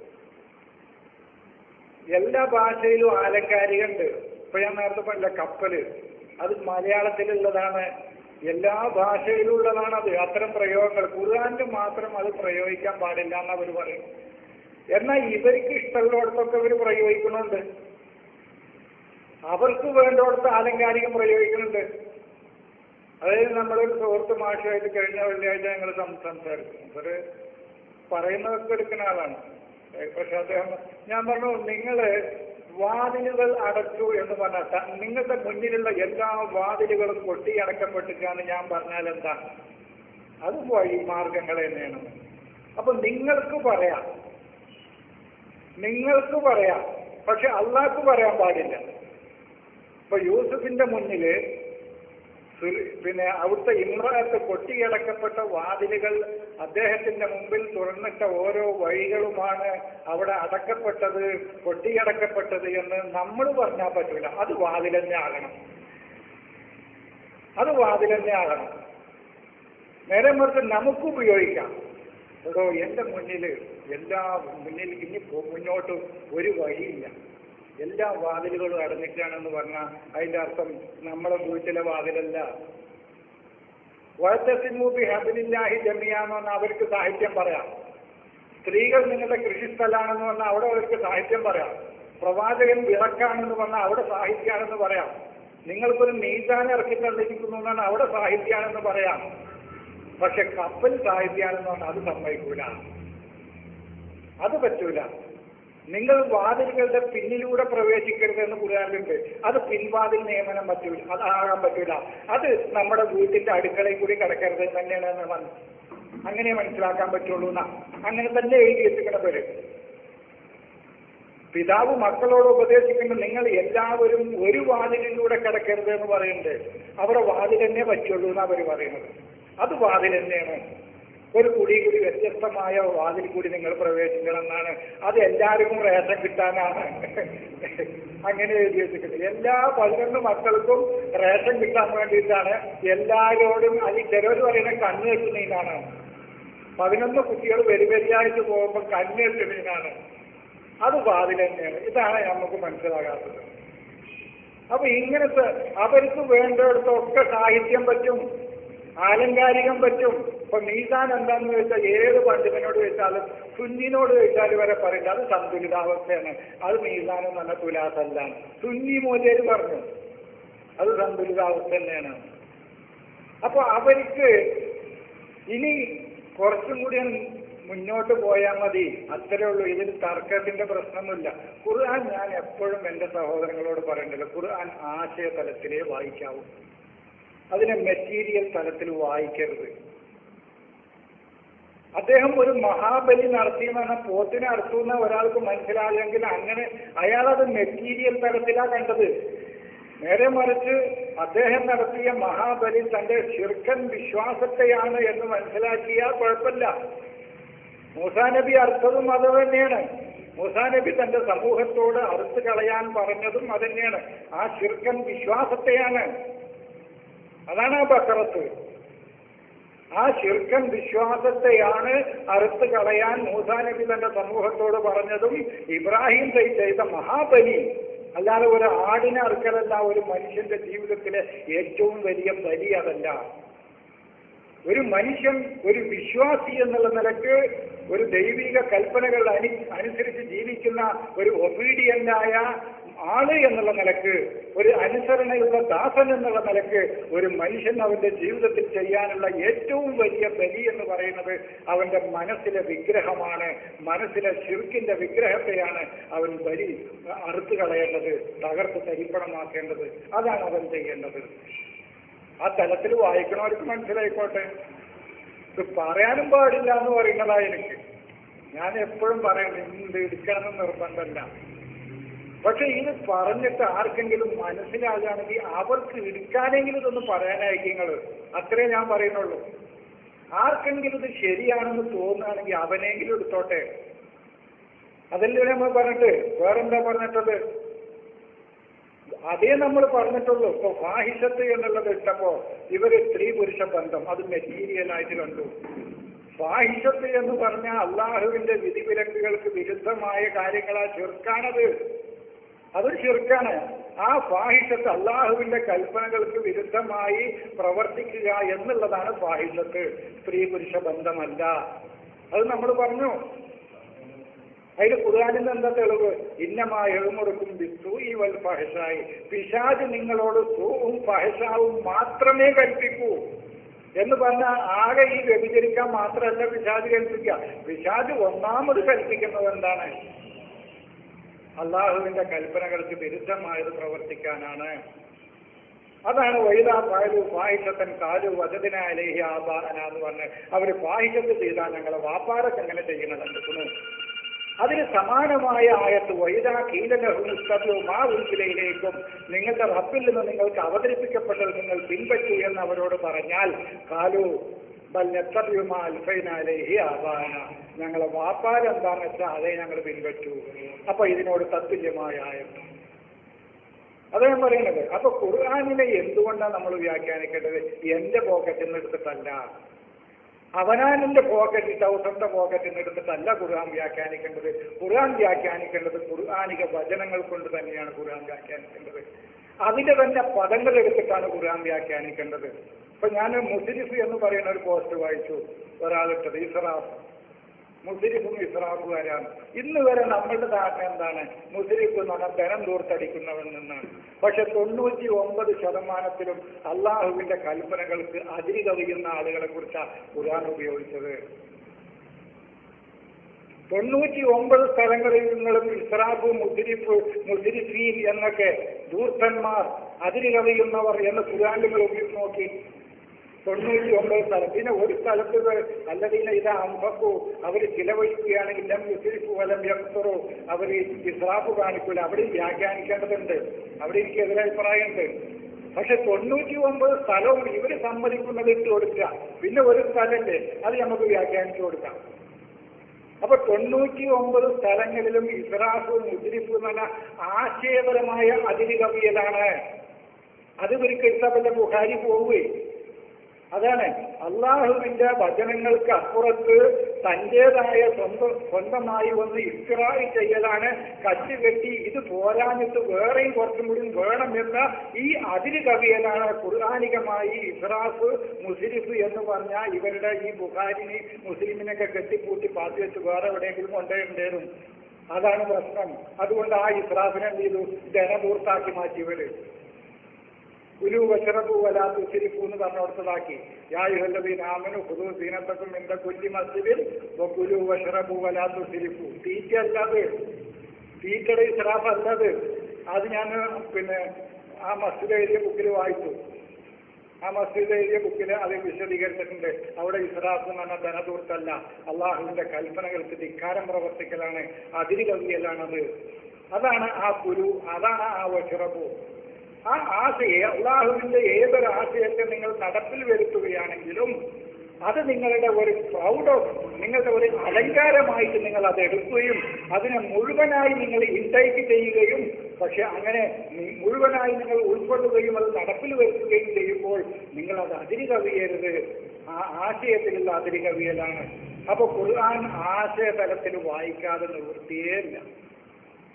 എല്ലാ ഭാഷയിലും ആലങ്കാരികമുണ്ട് ഇപ്പൊ ഞാൻ നേരത്തെ പറഞ്ഞ കപ്പല് അത് മലയാളത്തിലുള്ളതാണ് എല്ലാ ഭാഷയിലും ഉള്ളതാണ് അത് അത്തരം പ്രയോഗങ്ങൾ ഖുർആാനിൽ മാത്രം അത് പ്രയോഗിക്കാൻ പാടില്ല എന്ന് അവർ പറയും എന്നാൽ ഇവർക്ക് ഇഷ്ടമുള്ളിടത്തൊക്കെ ഇവർ പ്രയോഗിക്കുന്നുണ്ട് അവർക്ക് വേണ്ടിടത്ത് ആലങ്കാരികം പ്രയോഗിക്കുന്നുണ്ട് അതായത് നമ്മളൊരു സുഹൃത്ത് മാഷുമായിട്ട് കഴിഞ്ഞ വെള്ളിയാഴ്ച ഞങ്ങൾ സംസാരിച്ചു ഇവര് പറയുന്നതൊക്കെ എടുക്കുന്ന ആളാണ് പക്ഷെ അദ്ദേഹം ഞാൻ പറഞ്ഞു നിങ്ങള് വാതിലുകൾ അടച്ചു എന്ന് പറഞ്ഞാൽ നിങ്ങളുടെ മുന്നിലുള്ള എല്ലാ വാതിലുകളും കൊട്ടിയടക്കപ്പെട്ടിട്ടാണ് ഞാൻ പറഞ്ഞാൽ എന്താ അത് വഴി മാർഗങ്ങൾ തന്നെയാണ് അപ്പൊ നിങ്ങൾക്ക് പറയാം നിങ്ങൾക്ക് പറയാം പക്ഷെ അള്ളാഹ്ക്ക് പറയാൻ പാടില്ല ഇപ്പൊ യൂസുഫിന്റെ മുന്നില് പിന്നെ അവിടുത്തെ ഇമ്രാത്ത് കൊട്ടിയടക്കപ്പെട്ട വാതിലുകൾ അദ്ദേഹത്തിന്റെ മുമ്പിൽ തുറന്നിട്ട ഓരോ വഴികളുമാണ് അവിടെ അടക്കപ്പെട്ടത് കൊട്ടിയടക്കപ്പെട്ടത് എന്ന് നമ്മൾ പറഞ്ഞാൽ പറ്റൂല അത് വാതിലെന്നെ ആകണം അത് വാതിലെന്നെ ആകണം നേരെ മറിച്ച് നമുക്ക് ഉപയോഗിക്കാം എടോ എന്റെ മുന്നിൽ എല്ലാ മുന്നിൽ ഇനി മുന്നോട്ട് ഒരു വഴിയില്ല എല്ലാ വാതിലുകളും അടഞ്ഞിട്ടാണെന്ന് പറഞ്ഞാൽ അതിന്റെ അർത്ഥം നമ്മളെ വീട്ടിലെ വാതിലല്ല വഴത്തസിമൂബി ഹബിലില്ലാഹി ജമിയാന്ന് പറഞ്ഞാൽ അവർക്ക് സാഹിത്യം പറയാം സ്ത്രീകൾ നിങ്ങളുടെ കൃഷിസ്ഥലാണെന്ന് പറഞ്ഞാൽ അവിടെ അവർക്ക് സാഹിത്യം പറയാം പ്രവാചകൻ വിളക്കാണെന്ന് പറഞ്ഞാൽ അവിടെ സാഹിത്യമാണെന്ന് പറയാം നിങ്ങൾക്കൊരു നീതാൻ ഇറക്കി തന്നിരിക്കുന്നു എന്നാണ് അവിടെ സാഹിത്യമാണെന്ന് പറയാം പക്ഷെ കപ്പൽ സാഹിത്യമാണെന്ന് പറഞ്ഞാൽ അത് സമ്മതിക്കൂല അത് പറ്റൂല നിങ്ങൾ വാതിലുകളുടെ പിന്നിലൂടെ പ്രവേശിക്കരുത് എന്ന് ഖുർആാനിലുണ്ട് അത് പിൻവാതിൽ നിയമനം പറ്റൂല അത് ആകാൻ പറ്റൂല അത് നമ്മുടെ വീട്ടിന്റെ അടുക്കളയിൽ കൂടി കിടക്കരുത് തന്നെയാണ് എന്ന് അങ്ങനെ മനസ്സിലാക്കാൻ പറ്റുള്ളൂ എന്നാ അങ്ങനെ തന്നെ എഴുതി വെച്ചിരിക്കണവര് പിതാവ് മക്കളോട് ഉപദേശിക്കുമ്പോൾ നിങ്ങൾ എല്ലാവരും ഒരു വാതിലിലൂടെ കിടക്കരുത് എന്ന് പറയുന്നുണ്ട് അവിടെ വാതിൽ തന്നെ പറ്റുള്ളൂ എന്നാ അവര് പറയുന്നത് അത് വാതിൽ തന്നെയാണ് ഒരു കുടി കൂടി വ്യത്യസ്തമായ വാതിൽ കൂടി നിങ്ങൾ പ്രവേശിക്കണം എന്നാണ് അത് എല്ലാവർക്കും റേഷൻ കിട്ടാനാണ് അങ്ങനെ എഴുതി വെച്ചിട്ടുണ്ട് എല്ലാ പതിനൊന്ന് മക്കൾക്കും റേഷൻ കിട്ടാൻ വേണ്ടിയിട്ടാണ് എല്ലാവരോടും അത് ചിലർ പറയുന്ന കണ്ണ് കെട്ടുന്നതിനാണ് പതിനൊന്ന് കുട്ടികൾ വെരിവെരിയായിട്ട് പോകുമ്പോൾ കണ്ണ് കെട്ടുന്നതിനാണ് അത് വാതിൽ തന്നെയാണ് ഇതാണ് നമുക്ക് മനസ്സിലാകാത്തത് അപ്പൊ ഇങ്ങനത്തെ അവർക്ക് വേണ്ടിടത്തൊക്കെ സാഹിത്യം പറ്റും ആലങ്കാരികം പറ്റും ഇപ്പൊ മീസാൻ എന്താന്ന് വെച്ചാൽ ഏത് പണ്ഡിതനോട് ചോദിച്ചാലും സുന്നിനോട് ചോദിച്ചാൽ വരെ പറയില്ല അത് സന്തുലിതാവസ്ഥയാണ് അത് മീസാൻ എന്ന് പറഞ്ഞ തുലാസല്ല സുന്നി മൂല്യര് പറഞ്ഞു അത് സന്തുലിതാവസ്ഥ തന്നെയാണ് അപ്പൊ അവർക്ക് ഇനി കുറച്ചും കൂടി മുന്നോട്ട് പോയാൽ മതി അത്രേ ഉള്ളൂ ഇതിൽ തർക്കത്തിന്റെ പ്രശ്നമൊന്നുമില്ല ഖുർആൻ ഞാൻ എപ്പോഴും എന്റെ സഹോദരങ്ങളോട് പറയേണ്ടത് ഖുർആൻ ആശയ തലത്തിലേ വായിക്കാവൂ അതിനെ മെറ്റീരിയൽ തലത്തിൽ വായിക്കരുത് അദ്ദേഹം ഒരു മഹാബലി നടത്തിയെന്ന് പറഞ്ഞാൽ പോത്തിനെ അറുത്തുന്ന ഒരാൾക്ക് മനസ്സിലായില്ലെങ്കിൽ അങ്ങനെ അയാളത് മെറ്റീരിയൽ തലത്തിലാ കണ്ടത് നേരെ മറിച്ച് അദ്ദേഹം നടത്തിയ മഹാബലി തന്റെ ശിർക്കൻ വിശ്വാസത്തെയാണ് എന്ന് മനസ്സിലാക്കിയാൽ കുഴപ്പമില്ല മൂസാ നബി അർത്ഥതും അത് തന്നെയാണ് മൂസാ നബി തന്റെ സമൂഹത്തോട് അറുത്ത് കളയാൻ പറഞ്ഞതും അത് തന്നെയാണ് ആ ശിർക്കൻ വിശ്വാസത്തെയാണ് അതാണ് ആ ബക്കറത്ത് ആ ശിർക്കൻ വിശ്വാസത്തെയാണ് അറുത്ത് കളയാൻ മൂസാ നബി തന്റെ സമൂഹത്തോട് പറഞ്ഞതും ഇബ്രാഹിം ചെയ്ത മഹാബലി അല്ലാതെ ഒരു ആടിനെ അറുക്കലല്ല ഒരു മനുഷ്യന്റെ ജീവിതത്തിലെ ഏറ്റവും വലിയ ബലി അതല്ല ഒരു മനുഷ്യൻ ഒരു വിശ്വാസി എന്നുള്ള നിലക്ക് ഒരു ദൈവിക കൽപ്പനകൾ അനു അനുസരിച്ച് ജീവിക്കുന്ന ഒരു ഒബീഡിയന്റായ ആള് എന്നുള്ള നിലക്ക് ഒരു അനുസരണയുള്ള ദാസൻ എന്നുള്ള നിലക്ക് ഒരു മനുഷ്യൻ അവന്റെ ജീവിതത്തിൽ ചെയ്യാനുള്ള ഏറ്റവും വലിയ ബലി എന്ന് പറയുന്നത് അവന്റെ മനസ്സിലെ വിഗ്രഹമാണ് മനസ്സിലെ ശിർക്കിന്റെ വിഗ്രഹത്തെയാണ് അവൻ ബലി അറുത്തു കളയേണ്ടത് തകർത്ത് തരിപ്പണമാക്കേണ്ടത് അതാണ് അവൻ ചെയ്യേണ്ടത് ആ തലത്തിൽ വായിക്കണവർക്ക് മനസ്സിലായിക്കോട്ടെ ഇത് പറയാനും പാടില്ല എന്ന് പറയുന്നതാ എനിക്ക് ഞാൻ എപ്പോഴും പറയണം ഇത് എടുക്കണമെന്ന് നിർബന്ധമല്ല പക്ഷെ ഇത് പറഞ്ഞിട്ട് ആർക്കെങ്കിലും മനസ്സിലാകുകയാണെങ്കിൽ അവർക്ക് എടുക്കാനെങ്കിലും ഇതൊന്ന് പറയാനായിരിക്കും നിങ്ങൾ അത്രേ ഞാൻ പറയുന്നുള്ളൂ ആർക്കെങ്കിലും ഇത് ശരിയാണെന്ന് തോന്നുകയാണെങ്കിൽ അവനെങ്കിലും എടുത്തോട്ടെ അതല്ലേ നമ്മൾ പറഞ്ഞിട്ട് വേറെന്താ പറഞ്ഞിട്ടത് അതേ നമ്മൾ പറഞ്ഞിട്ടുള്ളൂ ഇപ്പൊ ഫാഹിഷത്ത് എന്നുള്ളത് ഇട്ടപ്പോ ഇവര് സ്ത്രീ പുരുഷ ബന്ധം അത് മെറ്റീരിയൽ ആയിട്ട് കണ്ടു ഫാഹിഷത്ത് എന്ന് പറഞ്ഞാൽ അള്ളാഹുവിന്റെ വിധിവിലക്കുകൾക്ക് വിരുദ്ധമായ കാര്യങ്ങളാ ചെറുക്കാനത് അതൊരു ചെറുക്കാണ് ആ ഫാഹിഷത്ത് അള്ളാഹുവിന്റെ കൽപ്പനകൾക്ക് വിരുദ്ധമായി പ്രവർത്തിക്കുക എന്നുള്ളതാണ് ഫാഹിഷത്ത് സ്ത്രീ പുരുഷ ബന്ധമല്ല അത് നമ്മൾ പറഞ്ഞു അതിന് ഖുർആാനിൽ എന്താ തെളിവ് ഇന്നമായ എഴുമുറുക്കും ഈ വൽ ഫഹഷായി പിശാജ് നിങ്ങളോട് സൂവും ഫഹഷാവും മാത്രമേ കൽപ്പിക്കൂ എന്ന് പറഞ്ഞാൽ ആകെ ഈ വ്യഭിചരിക്കാൻ മാത്രമല്ല പിശാജ് കൽപ്പിക്കുക പിശാജ് ഒന്നാമത് കൽപ്പിക്കുന്നത് എന്താണ് അള്ളാഹുവിന്റെ കൽപ്പനകൾക്ക് വിരുദ്ധമായത് പ്രവർത്തിക്കാനാണ് അതാണ് വൈദാ പായലു ഫാഹിഷത്തൻ കാലു വജദിന അലേഹി ആബാന എന്ന് പറഞ്ഞ് അവര് ഫാഹിഷത്ത് ചെയ്താൽ ഞങ്ങളെ വാപ്പാരൊക്കെ എങ്ങനെ ചെയ്യണം കണ്ടിരിക്കുന്നു അതിന് സമാനമായ ആയത്ത് വൈദാ കീലനഹുസ്തവും ആ ഉൽക്കിലയിലേക്കും നിങ്ങളുടെ റബ്ബിൽ നിന്ന് നിങ്ങൾക്ക് അവതരിപ്പിക്കപ്പെട്ടത് നിങ്ങൾ പിൻപറ്റൂ എന്ന് അവരോട് പറഞ്ഞാൽ കാലു ബല്ലത്തറിയുമാൽഫൈനാലേഹി ആബാന ഞങ്ങളെ വാപ്പാരെന്താന്ന് വെച്ചാൽ അതേ ഞങ്ങൾ പിൻപറ്റൂ അപ്പൊ ഇതിനോട് തത്തുല്യമായ ആയത്ത് അതാ ഞാൻ പറയുന്നത് അപ്പൊ ഖുർആാനിനെ എന്തുകൊണ്ടാണ് നമ്മൾ വ്യാഖ്യാനിക്കേണ്ടത് എന്റെ പോക്കറ്റിൽ നിന്ന് എടുത്തിട്ടല്ല അവനാനിന്റെ പോക്കറ്റ് ടൗസറിന്റെ പോക്കറ്റിൽ നിന്ന് എടുത്തിട്ടല്ല ഖുർആൻ വ്യാഖ്യാനിക്കേണ്ടത് ഖുർആൻ വ്യാഖ്യാനിക്കേണ്ടത് ഖുർആാനിക വചനങ്ങൾ കൊണ്ട് തന്നെയാണ് ഖുർആൻ വ്യാഖ്യാനിക്കേണ്ടത് അതിന്റെ തന്നെ പദങ്ങൾ എടുത്തിട്ടാണ് ഖുർആൻ വ്യാഖ്യാനിക്കേണ്ടത് ഇപ്പൊ ഞാൻ മുസ്ലിഫ് എന്ന് പറയുന്ന ഒരു പോസ്റ്റ് വായിച്ചു ഒരാളിട്ടത് ഇസ്രാഫ് മുസ്ലിഫും ഇസ്രാഫുകാരാണ് ഇന്ന് വരെ നമ്മളുടെ ധാരണ എന്താണ് മുസ്ലിഫ് എന്ന് പറഞ്ഞാൽ ധനം ദൂർത്തടിക്കുന്നവൻ നിന്നാണ് പക്ഷെ തൊണ്ണൂറ്റി ഒമ്പത് ശതമാനത്തിലും അള്ളാഹുവിന്റെ കൽപ്പനകൾക്ക് അതിരി കവിയുന്ന ആളുകളെ കുറിച്ചാണ് ഖുർആൻ ഉപയോഗിച്ചത് തൊണ്ണൂറ്റി ഒമ്പത് സ്ഥലങ്ങളിൽ നിങ്ങളും ഇസ്രാഫ് മുസ്ലിഫ് മുസ്ലിഫീൻ എന്നൊക്കെ ദൂർത്തന്മാർ അതിരി കവിയുന്നവർ എന്ന് ഖുർആാനുകൾ നോക്കി തൊണ്ണൂറ്റി ഒമ്പത് സ്ഥലം പിന്നെ ഒരു സ്ഥലത്ത് അല്ലതീന ഇത് അമ്പക്കു അവർ ചിലവഴിക്കുകയാണെങ്കിൽ ലം യുസിരിഫു വലം യക്തറു അവർ ഇസ്രാഫ് കാണിക്കൂല അവിടെ വ്യാഖ്യാനിക്കേണ്ടതുണ്ട് അവിടെ എനിക്ക് എതിരഭിപ്രായമുണ്ട് പക്ഷെ തൊണ്ണൂറ്റി ഒമ്പത് സ്ഥലവും ഇവർ സമ്മതിക്കുന്നത് ഇട്ട് കൊടുക്കുക പിന്നെ ഒരു സ്ഥലല്ലേ അത് നമുക്ക് വ്യാഖ്യാനിച്ചു കൊടുക്കാം അപ്പൊ തൊണ്ണൂറ്റി ഒമ്പത് സ്ഥലങ്ങളിലും ഇസ്രാഫ് മുദ്രിഫ് എന്ന് പറഞ്ഞ ആശയപരമായ അതിരി കവിയലാണ് അത് ഇവർക്ക് ഇഷ്ടപ്പെട്ട ബുഹാരി പോവുകയും അതാണ് അള്ളാഹുവിന്റെ വചനങ്ങൾക്ക് അപ്പുറത്ത് തന്റേതായ സ്വന്തം സ്വന്തമായി വന്ന് ഇസ്രായി ചെയ്യലാണ് കെട്ടി ഇത് പോരാഞ്ഞിട്ട് വേറെയും കുറച്ചും കൂടി വേണമെന്ന ഈ അതിര് കവിയലാണ് ഖുർആാനികമായി ഇസ്രാഫ് മുസ്ലിഫ് എന്ന് പറഞ്ഞാൽ ഇവരുടെ ഈ ബുഹാരിനെ മുസ്ലിമിനൊക്കെ കെട്ടിപ്പൂട്ടി പാത്തി വെച്ച് വേറെ എവിടെയെങ്കിലും കൊണ്ടുപോയിട്ടുണ്ടായിരുന്നു അതാണ് പ്രശ്നം അതുകൊണ്ട് ആ ഇസ്രാഫിനെ എന്ത് ചെയ്തു ധനപൂർത്താക്കി മാറ്റിയവര് കുലു വശറബു വലാത്തു സിരിപ്പു എന്ന് പറഞ്ഞു കൊടുത്തതാക്കി യായുഹല്ലബീൻ ആമനു ഹുദു സീനത്തക്കും എന്റെ കുല്ലി മസ്ജിദിൽ കുലു വശറബു വലാത്തു സിരിപ്പു തീറ്റ അല്ലാത് തീറ്റയുടെ ഇസ്രാഫ് അല്ലത് അത് ഞാൻ പിന്നെ ആ മസ്ജിദ് എഴുതിയ ബുക്കിൽ വായിച്ചു ആ മസ്ജിദ് എഴുതിയ ബുക്കിൽ അത് വിശദീകരിച്ചിട്ടുണ്ട് അവിടെ ഇസ്രാഫ് എന്ന് പറഞ്ഞാൽ ധനതൂർത്തല്ല അള്ളാഹുവിന്റെ കൽപ്പനകൾക്ക് ധിക്കാരം പ്രവർത്തിക്കലാണ് അതിരി കവിയലാണത് അതാണ് ആ കുരു അതാണ് ആ വഷറബു ആ ആശയെ അള്ളാഹുവിന്റെ ഏതൊരു ആശയത്തെ നിങ്ങൾ നടപ്പിൽ വരുത്തുകയാണെങ്കിലും അത് നിങ്ങളുടെ ഒരു പ്രൗഡ് ഓഫ് നിങ്ങളുടെ ഒരു അലങ്കാരമായിട്ട് നിങ്ങൾ അത് എടുക്കുകയും അതിനെ മുഴുവനായി നിങ്ങൾ ഇൻടേക്ക് ചെയ്യുകയും പക്ഷെ അങ്ങനെ മുഴുവനായി നിങ്ങൾ ഉൾക്കൊള്ളുകയും അത് നടപ്പിൽ വരുത്തുകയും ചെയ്യുമ്പോൾ നിങ്ങൾ അത് അതിരി കവിയരുത് ആ ആശയത്തിലുള്ള അതിരി കവിയലാണ് അപ്പൊ ഖുർആൻ ആശയതലത്തിൽ വായിക്കാതെ നിവൃത്തിയേ ഇല്ല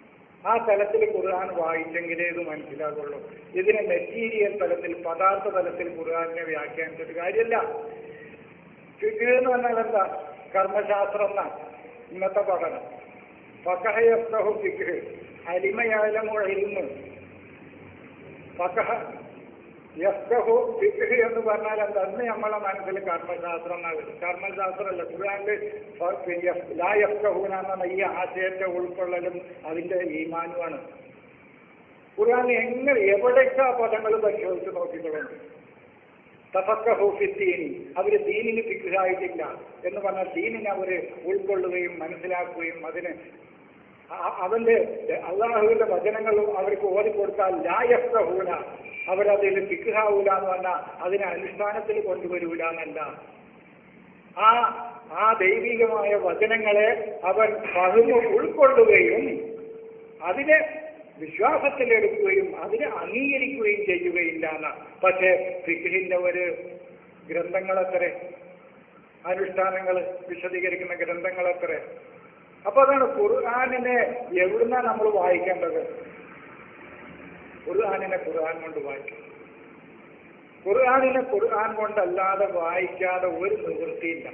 ആ തലത്തിൽ ഖുർആൻ വായിച്ചെങ്കിലേ ഇത് മനസ്സിലാകുള്ളൂ ഇതിനെ മെറ്റീരിയൽ തലത്തിൽ പദാർത്ഥ തലത്തിൽ ഖുർആാനിനെ വ്യാഖ്യാനിച്ചിട്ട് കാര്യമില്ല ഫിഖ് എന്ന് പറഞ്ഞാൽ എന്താ കർമ്മശാസ്ത്രം എന്നാ ഇന്നത്തെ പഠനം ഫക്കഹ യഫ്ഖഹു ഫിഖ് അലിമയാലമു ഇൽമ് ഫക്കഹ യഫ്ഖഹു ഫിഖ് എന്ന് പറഞ്ഞാൽ എന്താ അന്ന് നമ്മളെ മനസ്സിൽ കർമ്മശാസ്ത്രം എന്നാണ് വരും കർമ്മശാസ്ത്രമല്ല ഖുർആനിൽ ഫ- ഫി- യഫ്- ലാ യഫ്ഖഹൂന എന്ന് പറഞ്ഞ ഈ ആശയത്തെ ഉൾക്കൊള്ളലും അതിന്റെ ഈമാനുമാണ് ഖുർആൻ എങ്ങനെ എവിടെയൊക്കെ ആ പദങ്ങൾ പരിശോധിച്ച് നോക്കിക്കളുണ്ട് തഫക്കഹു ഫിദ്ദീനി അവര് ദീനിന് ഫിക്കായിട്ടില്ല എന്ന് പറഞ്ഞാൽ ദീനിനെ അവര് ഉൾക്കൊള്ളുകയും മനസ്സിലാക്കുകയും അതിന് അ- അവന്റെ അള്ളാഹുവിന്റെ വചനങ്ങളും അവർക്ക് ഓതിക്കൊടുത്താൽ ലായഫ്കഹൂല അവരതിൽ ഫിക്കാവൂല എന്ന് പറഞ്ഞാൽ അതിനെ അനുഷ്ഠാനത്തിൽ കൊണ്ടുവരൂല എന്നല്ല ആ ആ ദൈവികമായ വചനങ്ങളെ അവർ പകുന്നു ഉൾക്കൊള്ളുകയും അതിനെ വിശ്വാസത്തിലെടുക്കുകയും അതിനെ അംഗീകരിക്കുകയും ചെയ്യുകയില്ല എന്ന പക്ഷേ ഫിഖിന്റെ ഒരു ഗ്രന്ഥങ്ങളെത്ര അനുഷ്ഠാനങ്ങൾ വിശദീകരിക്കുന്ന ഗ്രന്ഥങ്ങളെത്ര അപ്പൊ അതാണ് ഖുർആാനിനെ എവിടുന്നാ നമ്മൾ വായിക്കേണ്ടത് ഖുർആാനിനെ ഖുർആൻ കൊണ്ട് വായിക്കും ഖുർആാനിനെ ഖുർആൻ കൊണ്ടല്ലാതെ വായിക്കാതെ ഒരു നിവൃത്തിയില്ല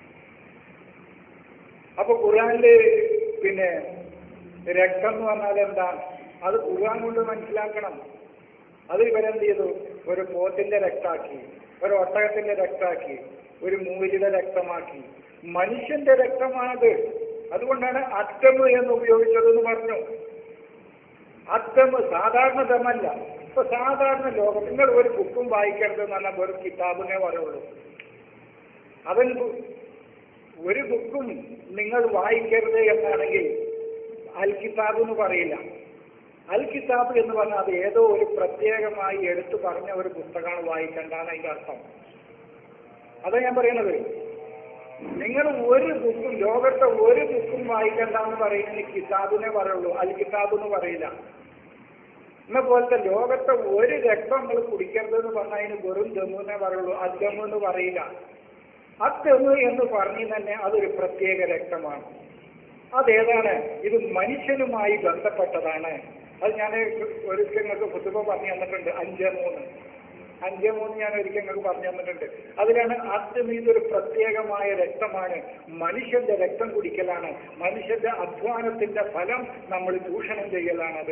അപ്പൊ ഖുർആനില് പിന്നെ രക്തം എന്ന് പറഞ്ഞാൽ എന്താ അത് ഖുർആൻ കൊണ്ട് മനസ്സിലാക്കണം അത് ഇവരെന്ത് ചെയ്തു ഒരു പോത്തിന്റെ രക്താക്കി ഒരു ഒട്ടകത്തിന്റെ രക്താക്കി ഒരു മൂലിയുടെ രക്തമാക്കി മനുഷ്യന്റെ രക്തമാണത് അതുകൊണ്ടാണ് അറ്റമ് എന്ന് ഉപയോഗിച്ചതെന്ന് പറഞ്ഞു അറ്റമ് സാധാരണ ദമല്ല ഇപ്പൊ സാധാരണ ലോകം നിങ്ങൾ ഒരു ബുക്കും വായിക്കരുത് എന്ന് പറഞ്ഞാൽ ഒരു കിതാബിനെ പറയുള്ളൂ അവൻ ബു- ഒരു ബുക്കും നിങ്ങൾ വായിക്കരുത് എന്നാണെങ്കിൽ അൽ കിതാബ് എന്ന് പറയില്ല അൽ കിതാബ് എന്ന് പറഞ്ഞാൽ അത് ഏതോ ഒരു പ്രത്യേകമായി എടുത്തു പറഞ്ഞ ഒരു പുസ്തകമാണ് വായിക്കേണ്ടതാണ് അതിന്റെ അർത്ഥം അതാ ഞാൻ പറയണത് നിങ്ങൾ ഒരു ബുക്കും ലോകത്തെ ഒരു ബുക്കും വായിക്കണ്ടെന്ന് പറയുന്നത് കിതാബിനെ പറയുള്ളൂ അൽ കിതാബ് എന്ന് പറയില്ല എന്ന പോലത്തെ ലോകത്തെ ഒരു രക്തം നമ്മൾ കുടിക്കരുത് എന്ന് പറഞ്ഞാൽ അതിന് വെറും ജമ്മുവിനെ പറയുള്ളൂ അജമ്മു എന്ന് പറയില്ല അജമ്മു എന്ന് പറഞ്ഞു തന്നെ അതൊരു പ്രത്യേക രക്തമാണ് അതേതാണ് ഇത് മനുഷ്യനുമായി ബന്ധപ്പെട്ടതാണ് അത് ഞാൻ ഒരിക്കൽ നിങ്ങൾക്ക് പുസ്തകം പറഞ്ഞു തന്നിട്ടുണ്ട് അഞ്ച് മൂന്ന് അഞ്ച് മൂന്ന് ഞാൻ ഒരിക്കൽ നിങ്ങൾക്ക് പറഞ്ഞു തന്നിട്ടുണ്ട് അതിലാണ് ആദ്യം ഇതൊരു പ്രത്യേകമായ രക്തമാണ് മനുഷ്യന്റെ രക്തം കുടിക്കലാണ് മനുഷ്യന്റെ അധ്വാനത്തിന്റെ ഫലം നമ്മൾ ചൂഷണം ചെയ്യലാണത്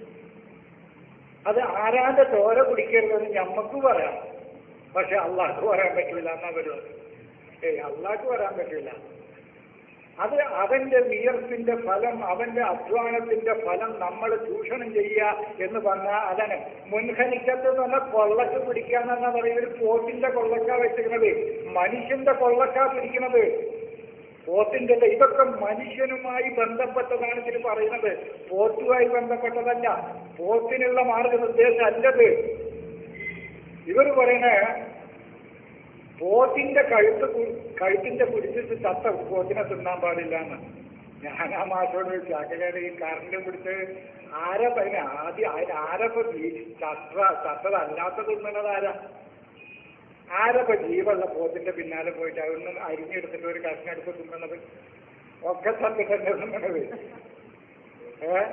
അത് ആരാന്റെ ചോര കുടിക്കരുതെന്ന് ഞമ്മക്ക് പറയാം പക്ഷെ അള്ളാഹ്ക്ക് പറയാൻ പറ്റില്ല എന്നാ വരുന്നത് ഏയ് അള്ളാഹ്ക്ക് പറയാൻ പറ്റില്ല അത് അവന്റെ വിയർപ്പിന്റെ ഫലം അവന്റെ അധ്വാനത്തിന്റെ ഫലം നമ്മൾ ചൂഷണം ചെയ്യുക എന്ന് പറഞ്ഞാൽ അതാണ് മുൻഖനിക്കത്ത് എന്ന് പറഞ്ഞാൽ കൊള്ളക്ക് പിടിക്കാന്ന് പറഞ്ഞാൽ പറയുന്നത് ഒരു പോത്തിന്റെ കൊള്ളക്ക വെച്ചിരിക്കുന്നത് മനുഷ്യന്റെ കൊള്ളക്ക പിടിക്കുന്നത് പോത്തിന്റെ അല്ല ഇതൊക്കെ മനുഷ്യനുമായി ബന്ധപ്പെട്ടതാണ് ഇതിന് പറയുന്നത് പോത്തുമായി ബന്ധപ്പെട്ടതല്ല പോത്തിനുള്ള മാർഗനിർദ്ദേശം അല്ലത് ഇവർ പറയണ പോത്തിന്റെ കഴുത്ത് കു- കഴുത്തിന്റെ പിടിച്ചിട്ട് ചത്ത പോത്തിനെ തിന്നാൻ പാടില്ല എന്ന് ഞാൻ ആ മാഷോട് ചോദിച്ചു അങ്ങനെ ഈ കറണ്ട് പിടിച്ച് ആരാ പറഞ്ഞ ആദ്യം അതിന് ആരപ്പോ ചത്ത ചത്തതല്ലാത്ത തിന്നണത് ആരാ ആരപ്പോ ജീവുള്ള പോത്തിന്റെ പിന്നാലെ പോയിട്ട് അതൊന്നും അരിഞ്ഞെടുത്തിട്ട് ഒരു കഷ്ണം എടുത്ത് തിന്നണത് ഒക്കെ ചത്തിട്ട് തന്നെ തിന്നണത് ഏ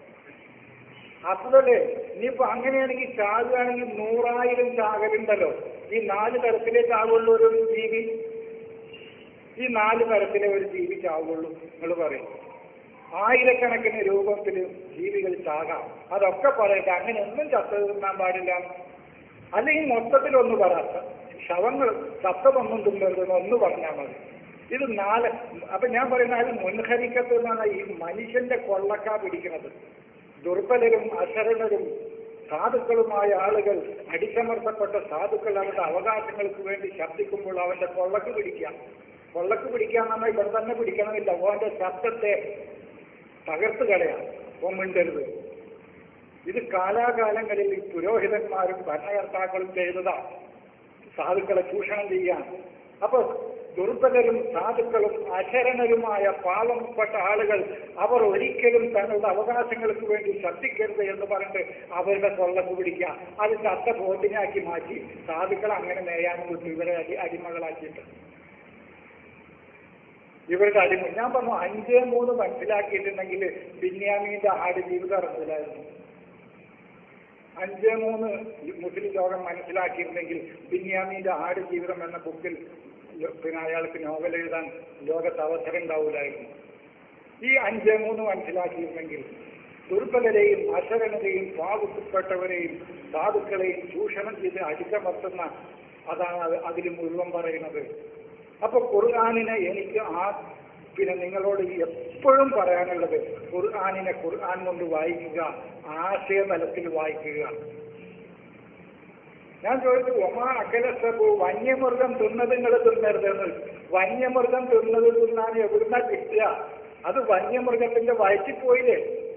അപ്പോഴല്ലേ ഇനിയിപ്പോ അങ്ങനെയാണെങ്കിൽ ചാകുകയാണെങ്കിൽ നൂറായിരം ചാകലുണ്ടല്ലോ ഈ നാല് തരത്തിലേ ചാവുള്ളൂ ഒരു ജീവി ഈ നാല് തരത്തിലെ ഒരു ജീവി ചാവുള്ളൂ നിങ്ങൾ പറയും ആയിരക്കണക്കിന് രൂപത്തിൽ ജീവികൾ ചാകാം അതൊക്കെ പറയട്ടെ അങ്ങനെ ഒന്നും ചത്ത തിന്നാൻ പാടില്ല അല്ലെങ്കിൽ മൊത്തത്തിൽ ഒന്ന് പറയാത്ത ശവങ്ങൾ ചത്തതൊന്നും തിന്നരുതെന്ന് ഒന്ന് പറഞ്ഞാൽ മതി ഇത് നാല് അപ്പൊ ഞാൻ പറയുന്ന അത് മുൻഹരിക്കത്ത് എന്നാണ് ഈ മനുഷ്യന്റെ കൊള്ളക്ക പിടിക്കുന്നത് ദുർബലരും അശരണരും സാധുക്കളുമായ ആളുകൾ അടിച്ചമർത്തപ്പെട്ട സാധുക്കൾ അവരുടെ അവകാശങ്ങൾക്ക് വേണ്ടി ശബ്ദിക്കുമ്പോൾ അവന്റെ കൊള്ളക്ക് പിടിക്കാം കൊള്ളക്ക് പിടിക്കാൻ നമ്മൾ ഇവിടെ തന്നെ പിടിക്കണമില്ല ഓന്റെ ശബ്ദത്തെ തകർത്ത് കളയാം ഓൻ മിണ്ടരുത് ഇത് കാലാകാലങ്ങളിൽ ഈ പുരോഹിതന്മാരും ഭരണകർത്താക്കളും ചെയ്തതാണ് സാധുക്കളെ ചൂഷണം ചെയ്യാൻ അപ്പൊ ദുർബലരും സാധുക്കളും അശരണരുമായ പാവപ്പെട്ട ആളുകൾ അവർ ഒരിക്കലും തങ്ങളുടെ അവകാശങ്ങൾക്ക് വേണ്ടി ശ്രദ്ധിക്കരുത് എന്ന് പറഞ്ഞിട്ട് അവരുടെ കൊള്ളക്ക് പിടിക്കുക അത് ചത്ത ബോട്ടിനാക്കി മാറ്റി സാധുക്കൾ അങ്ങനെ മേയാനും വിട്ടു ഇവരെ അടി അടിമകളാക്കിയിട്ട് ഇവരുടെ അടിമ ഞാൻ പറഞ്ഞു അഞ്ചേ മൂന്ന് മനസ്സിലാക്കിയിട്ടുണ്ടെങ്കിൽ ബിന്യാമീന്റെ ആട് ജീവിതം ഇറങ്ങില്ലായിരുന്നു അഞ്ചേ മൂന്ന് മുസ്ലിം ലോകം മനസ്സിലാക്കിയിരുന്നെങ്കിൽ ബിന്യാമീന്റെ ആട് ജീവിതം എന്ന ബുക്കിൽ പിന്നെ അയാൾക്ക് നോവൽ എഴുതാൻ ലോകത്ത് അവസരം ഉണ്ടാവില്ലായിരുന്നു ഈ അഞ്ചേ മൂന്ന് മനസ്സിലാക്കിയിരുന്നെങ്കിൽ ദുർബലരെയും അശരണരെയും പാവപ്പെട്ടവരെയും സാധുക്കളെയും ചൂഷണം ചെയ്ത് അടിച്ചമർത്തുന്ന അതാണ് അത് അതിൽ മുഴുവൻ പറയുന്നത് അപ്പൊ ഖുർആാനിനെ എനിക്ക് ആ പിന്നെ നിങ്ങളോട് എപ്പോഴും പറയാനുള്ളത് ഖുർആാനിനെ ഖുർആൻ കൊണ്ട് വായിക്കുക ആശയതലത്തിൽ വായിക്കുക ഞാൻ ചോദിച്ചു ഒമാ അകലസബു വന്യമൃഗം തിന്നത് നിങ്ങൾ തിന്നരുതെന്ന് വന്യമൃഗം തിന്നത് തിന്നാൻ എവിടുന്ന കിട്ടുക അത് വന്യമൃഗത്തിന്റെ വയറ്റിൽ പോയില്ലേ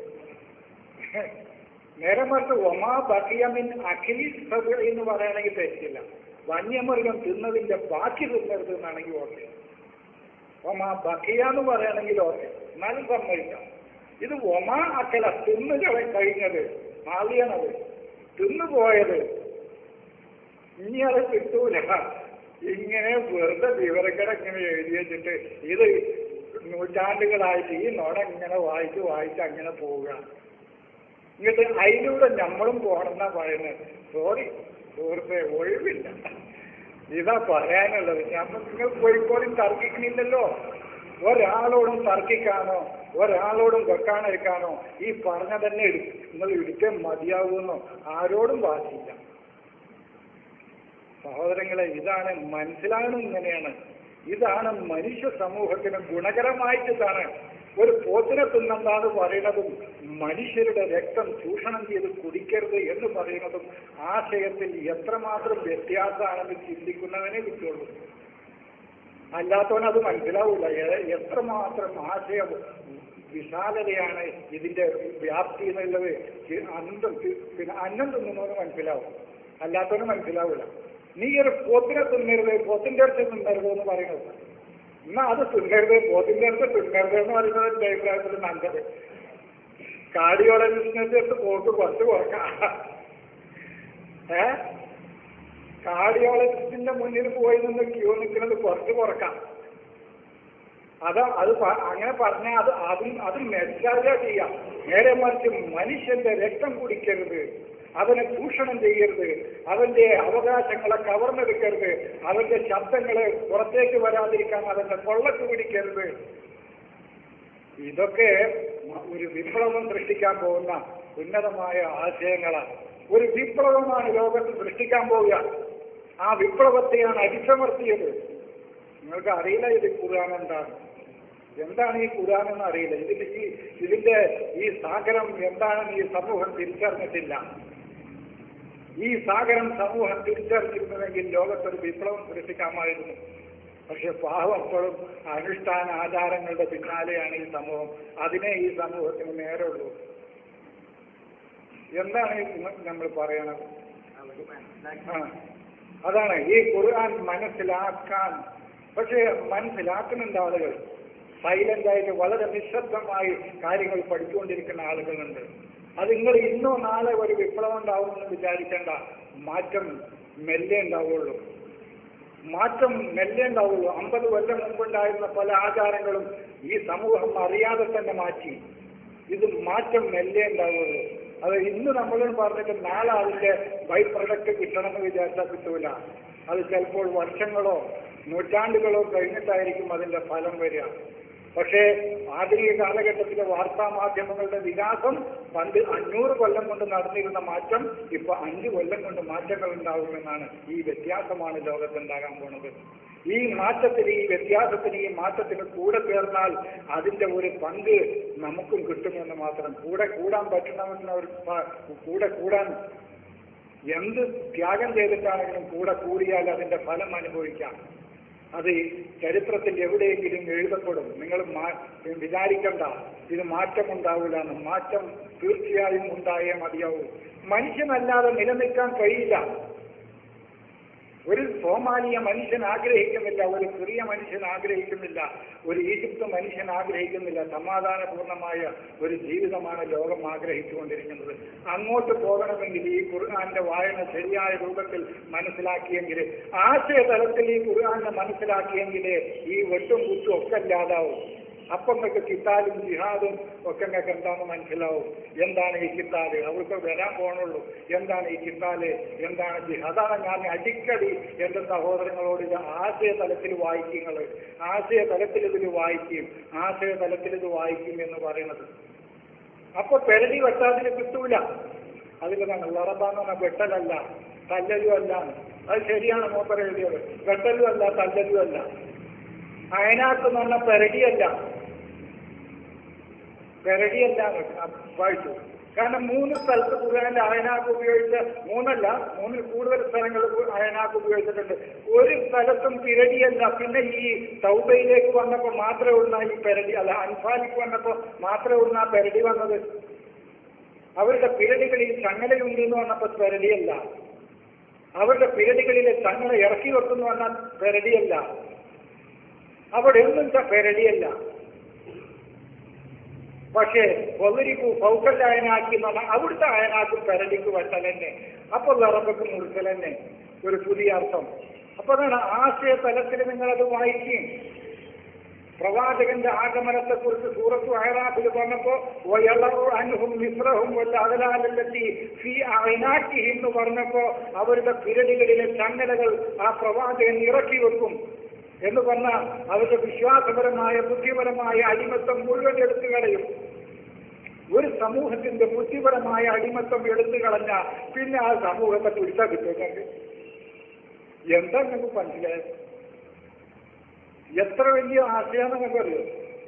നേരെ മറിച്ച് ഒമാ ബക്കിയമിൻ അഖിലി സബ് എന്ന് പറയുകയാണെങ്കിൽ തെറ്റില്ല വന്യമൃഗം തിന്നതിന്റെ ബാക്കി തിന്നരുത് എന്നാണെങ്കിൽ ഓക്കെ ഒമാ ബക്കിയ എന്ന് പറയുകയാണെങ്കിൽ ഓക്കെ എന്നാലും സമ്മതിക്കാം ഇത് ഒമാ അക്കല തിന്നു കഴിഞ്ഞത് മാളിയാണത് തിന്നു പോയത് ഇനി അത് കിട്ടൂല ഇങ്ങനെ വെറുതെ വിവരക്കട ഇങ്ങനെ എഴുതി വെച്ചിട്ട് ഇത് നൂറ്റാണ്ടുകളായിട്ട് ഈ നോട ഇങ്ങനെ വായിച്ച് വായിച്ച് അങ്ങനെ പോവുക എന്നിട്ട് അതിലൂടെ നമ്മളും പോകണമെന്നാ പറയുന്നത് സോറി സുഹൃത്തെ ഒഴിവില്ല ഇതാ പറയാനുള്ളത് നമ്മൾ നിങ്ങൾ കോഴിക്കോടും തർക്കിക്കണില്ലല്ലോ ഒരാളോടും തർക്കിക്കാനോ ഒരാളോടും വെക്കാനിരിക്കാനോ ഈ പറഞ്ഞ തന്നെ എടു- നിങ്ങൾ എടുക്കാൻ മതിയാകുമെന്നോ ആരോടും ബാധിയില്ല സഹോദരങ്ങളെ ഇതാണ് മനസ്സിലാകണം ഇങ്ങനെയാണ് ഇതാണ് മനുഷ്യ സമൂഹത്തിന് ഗുണകരമായിട്ടാണ് ഒരു പോത്തിനെ തിന്നെന്താണ് പറയുന്നതും മനുഷ്യരുടെ രക്തം ചൂഷണം ചെയ്ത് കുടിക്കരുത് എന്ന് പറയുന്നതും ആശയത്തിൽ എത്രമാത്രം വ്യത്യാസമാണെന്ന് ചിന്തിക്കുന്നവനെ കിട്ടുള്ളൂ അല്ലാത്തവൻ അത് മനസ്സിലാവില്ല എ- എത്രമാത്രം ആശയ വിശാലതയാണ് ഇതിന്റെ വ്യാപ്തി എന്നുള്ളത് ചി- അന്തം ചി- പിന്നെ അന്നം തിന്നുന്നവന് മനസ്സിലാവും അല്ലാത്തവന് മനസ്സിലാവില്ല നീ ഒരു പോത്തിനെ തിന്നരുത് പോത്തിന്റെ അടുത്ത് തിന്നരുത് എന്ന് പറയുന്നത് എന്നാ അത് തിന്നരുത് പോത്തിന്റെ അടുത്ത് തിന്നരുത് എന്ന് പറയുന്നത് എന്റെ അഭിപ്രായത്തിൽ നല്ലത് കാർഡിയോളജിസ്റ്റിന്റെ അടുത്ത് പോക്ക് കുറച്ച് കുറക്കാം ഏ കാർഡിയോളജിസ്റ്റിന്റെ മുന്നിൽ പോയി നിന്ന് ക്യൂ നിൽക്കുന്നത് കുറച്ച് കുറക്കാം അത് അത് പ- അങ്ങനെ പറഞ്ഞാൽ അത് അതും അത് മെച്ചാതെ ചെയ്യാം നേരെ മറിച്ച് മനുഷ്യന്റെ രക്തം കുടിക്കരുത് അവനെ ചൂഷണം ചെയ്യരുത് അവന്റെ അവകാശങ്ങളെ കവർന്നെടുക്കരുത് അവന്റെ ശബ്ദങ്ങളെ പുറത്തേക്ക് വരാതിരിക്കാൻ അവന്റെ കൊള്ളക്ക് പിടിക്കരുത് ഇതൊക്കെ മ- ഒരു വിപ്ലവം സൃഷ്ടിക്കാൻ പോകുന്ന ഉന്നതമായ ആശയങ്ങളാണ് ഒരു വിപ്ലവമാണ് ലോകത്ത് സൃഷ്ടിക്കാൻ പോവുക ആ വിപ്ലവത്തെയാണ് അടിച്ചമർത്തിയത് നിങ്ങൾക്ക് അറിയില്ല ഇത് ഖുർആൻ എന്താണ് എന്താണ് ഈ ഖുർആൻ എന്ന് അറിയില്ല ഇതിന്റെ ഈ ഇതിന്റെ ഈ സാഗരം എന്താണെന്ന് ഈ സമൂഹം തിരിച്ചറിഞ്ഞിട്ടില്ല ഈ സാഗരം സമൂഹം തിരിച്ചറിഞ്ഞിരുന്നുവെങ്കിൽ ലോകത്തൊരു വിപ്ലവം സൃഷ്ടിക്കാമായിരുന്നു പക്ഷെ പാവം അപ്പോഴും അനുഷ്ഠാന ആചാരങ്ങളുടെ പിന്നാലെയാണ് ഈ സമൂഹം അതിനെ ഈ സമൂഹത്തിന് നേരമുള്ളൂ എന്താണ് ഈ നമ്മൾ പറയണത് ആ അതാണ് ഈ ഖുർആൻ മനസ്സിലാക്കാൻ പക്ഷേ മനസ്സിലാക്കുന്നുണ്ട് ആളുകൾ സൈലന്റ് ആയിട്ട് വളരെ നിശബ്ദമായി കാര്യങ്ങൾ പഠിച്ചുകൊണ്ടിരിക്കുന്ന ആളുകളുണ്ട് അത് നിങ്ങൾ ഇന്നോ നാളെ ഒരു വിപ്ലവം ഉണ്ടാവുമെന്ന് വിചാരിക്കേണ്ട മാറ്റം മെല്ലെ ഉണ്ടാവുള്ളൂ മാറ്റം മെല്ലെ ഉണ്ടാവുള്ളൂ അമ്പത് കൊല്ലം മുമ്പുണ്ടായിരുന്ന പല ആചാരങ്ങളും ഈ സമൂഹം അറിയാതെ തന്നെ മാറ്റി ഇത് മാറ്റം മെല്ലെ ഉണ്ടാവുള്ളൂ അത് ഇന്ന് നമ്മളോട് പറഞ്ഞിട്ട് നാളെ അതിന്റെ ബൈ പ്രൊഡക്റ്റ് കിട്ടണമെന്ന് വിചാരിച്ചാൽ കിട്ടൂല അത് ചിലപ്പോൾ വർഷങ്ങളോ നൂറ്റാണ്ടുകളോ കഴിഞ്ഞിട്ടായിരിക്കും അതിന്റെ ഫലം വരിക പക്ഷേ ആധുനിക കാലഘട്ടത്തിലെ വാർത്താ മാധ്യമങ്ങളുടെ വികാസം പണ്ട് അഞ്ഞൂറ് കൊല്ലം കൊണ്ട് നടന്നിരുന്ന മാറ്റം ഇപ്പൊ അഞ്ചു കൊല്ലം കൊണ്ട് മാറ്റങ്ങൾ ഉണ്ടാകുമെന്നാണ് ഈ വ്യത്യാസമാണ് ലോകത്തുണ്ടാകാൻ പോണത് ഈ മാറ്റത്തിന് ഈ വ്യത്യാസത്തിന് ഈ മാറ്റത്തിന് കൂടെ ചേർന്നാൽ അതിന്റെ ഒരു പങ്ക് നമുക്കും കിട്ടുമെന്ന് മാത്രം കൂടെ കൂടാൻ പറ്റണമെന്ന ഒരു പ- കൂടെ കൂടാൻ എന്ത് ത്യാഗം ചെയ്തിട്ടാണെങ്കിലും കൂടെ കൂടിയാൽ അതിന്റെ ഫലം അനുഭവിക്കാം അത് ചരിത്രത്തിൽ എവിടെയെങ്കിലും എഴുതപ്പെടും നിങ്ങൾ മാ- വിചാരിക്കണ്ട ഇത് മാറ്റമുണ്ടാവില്ല എന്ന് മാറ്റം തീർച്ചയായും ഉണ്ടായേ മതിയാവൂ മനുഷ്യനല്ലാതെ നിലനിൽക്കാൻ കഴിയില്ല ഒരു സോമാലിയ മനുഷ്യൻ ആഗ്രഹിക്കുന്നില്ല ഒരു സിറിയ മനുഷ്യൻ ആഗ്രഹിക്കുന്നില്ല ഒരു ഈജിപ്ത് മനുഷ്യൻ ആഗ്രഹിക്കുന്നില്ല സമാധാനപൂർണമായ ഒരു ജീവിതമാണ് ലോകം ആഗ്രഹിച്ചുകൊണ്ടിരിക്കുന്നത് അങ്ങോട്ട് പോകണമെങ്കിൽ ഈ ഖുർആാന്റെ വായന ശരിയായ രൂപത്തിൽ മനസ്സിലാക്കിയെങ്കിൽ ആശയതലത്തിൽ ഈ ഖുർആാനെ മനസ്സിലാക്കിയെങ്കിലേ ഈ വെട്ടും കുത്തും ഒക്കെ ഇല്ലാതാവും അപ്പം നിങ്ങൾക്ക് കിത്താലും ജിഹാദും ഒക്കെ നിങ്ങൾക്ക് എന്താണെന്ന് മനസ്സിലാവും എന്താണ് ഈ കിത്താല് അവർക്ക് വരാൻ പോണുള്ളൂ എന്താണ് ഈ കിത്താല് എന്താണ് ജിഹാദ് അതാണ് ഞാൻ അടിക്കടി എന്റെ സഹോദരങ്ങളോട് ഇത് ആശയ തലത്തിൽ വായിക്കുന്നത് ആശയ തലത്തിൽ ഇതിൽ വായിക്കും ആശയ തലത്തിൽ ഇത് വായിക്കും എന്ന് പറയുന്നത് അപ്പൊ പെരടി വെട്ടാതിന് കിട്ടൂല അതിലാണ് ലറബാന്ന് പറഞ്ഞ വെട്ടലല്ല തല്ലലും അല്ല അത് ശരിയാണ് മൂപ്പർ എഴുതിയത് വെട്ടലും അല്ല തല്ലലും അല്ല അയനാക്ക് എന്ന് പറഞ്ഞ പെരടിയല്ല പെരടിയല്ല വായിച്ചു കാരണം മൂന്ന് സ്ഥലത്ത് ഖുർആാനിൽ അയനാക്ക് ഉപയോഗിച്ച മൂന്നല്ല മൂന്നിൽ കൂടുതൽ സ്ഥലങ്ങളിൽ അയനാക്ക് ഉപയോഗിച്ചിട്ടുണ്ട് ഒരു സ്ഥലത്തും പിരടിയല്ല പിന്നെ ഈ സൗബയിലേക്ക് വന്നപ്പോൾ മാത്രമേ ഉള്ള ഈ പെരടി അല്ല അൻഫാലിക്ക് വന്നപ്പോൾ മാത്രമേ ഉള്ള ആ പെരടി വന്നത് അവരുടെ പിരടികളിൽ ചങ്ങലയുണ്ട് എന്ന് പറഞ്ഞപ്പോൾ പെരടിയല്ല അവരുടെ പിരടികളിലെ ചങ്ങല ഇറക്കി വെക്കുന്നു പറഞ്ഞ പെരടിയല്ല അവിടെ ഒന്നും പെരടിയല്ല പക്ഷേ ഒവരിക്കു ഫൗക്കൽ അയനാക്കി എന്ന് പറഞ്ഞാൽ അവിടുത്തെ അയനാക്കും പെരടിക്ക് വെട്ടലെന്നെ അപ്പോൾ ലറബക്ക് മുറുക്കലെന്നെ ഒരു പുതിയ അർത്ഥം അപ്പൊ അതാണ് ആശയ തലത്തിൽ നിങ്ങളത് വായിക്കും പ്രവാചകന്റെ ആഗമനത്തെ കുറിച്ച് സൂറത്തു അയറാഫിൽ പറഞ്ഞപ്പോ അനുഹും മിശ്രഹും വല്ല അകലാലല്ലെത്തി ഫി അയനാക്കി എന്ന് പറഞ്ഞപ്പോ അവരുടെ പിരടികളിലെ ചങ്ങലകൾ ആ പ്രവാചകൻ ഇറക്കി വെക്കും എന്ന് പറഞ്ഞാൽ അവരുടെ വിശ്വാസപരമായ ബുദ്ധിപരമായ അടിമത്തം മുഴുവൻ എടുത്തു കളയും ഒരു സമൂഹത്തിന്റെ ബുദ്ധിപരമായ അടിമത്തം എടുത്തു കളഞ്ഞ പിന്നെ ആ സമൂഹത്തെ പിടിച്ചാൽ കിട്ടും നിങ്ങൾക്ക് എന്താ നിങ്ങൾക്ക് മനസ്സിലായത് എത്ര വലിയ ആശയം നിങ്ങൾക്ക് അറിയോ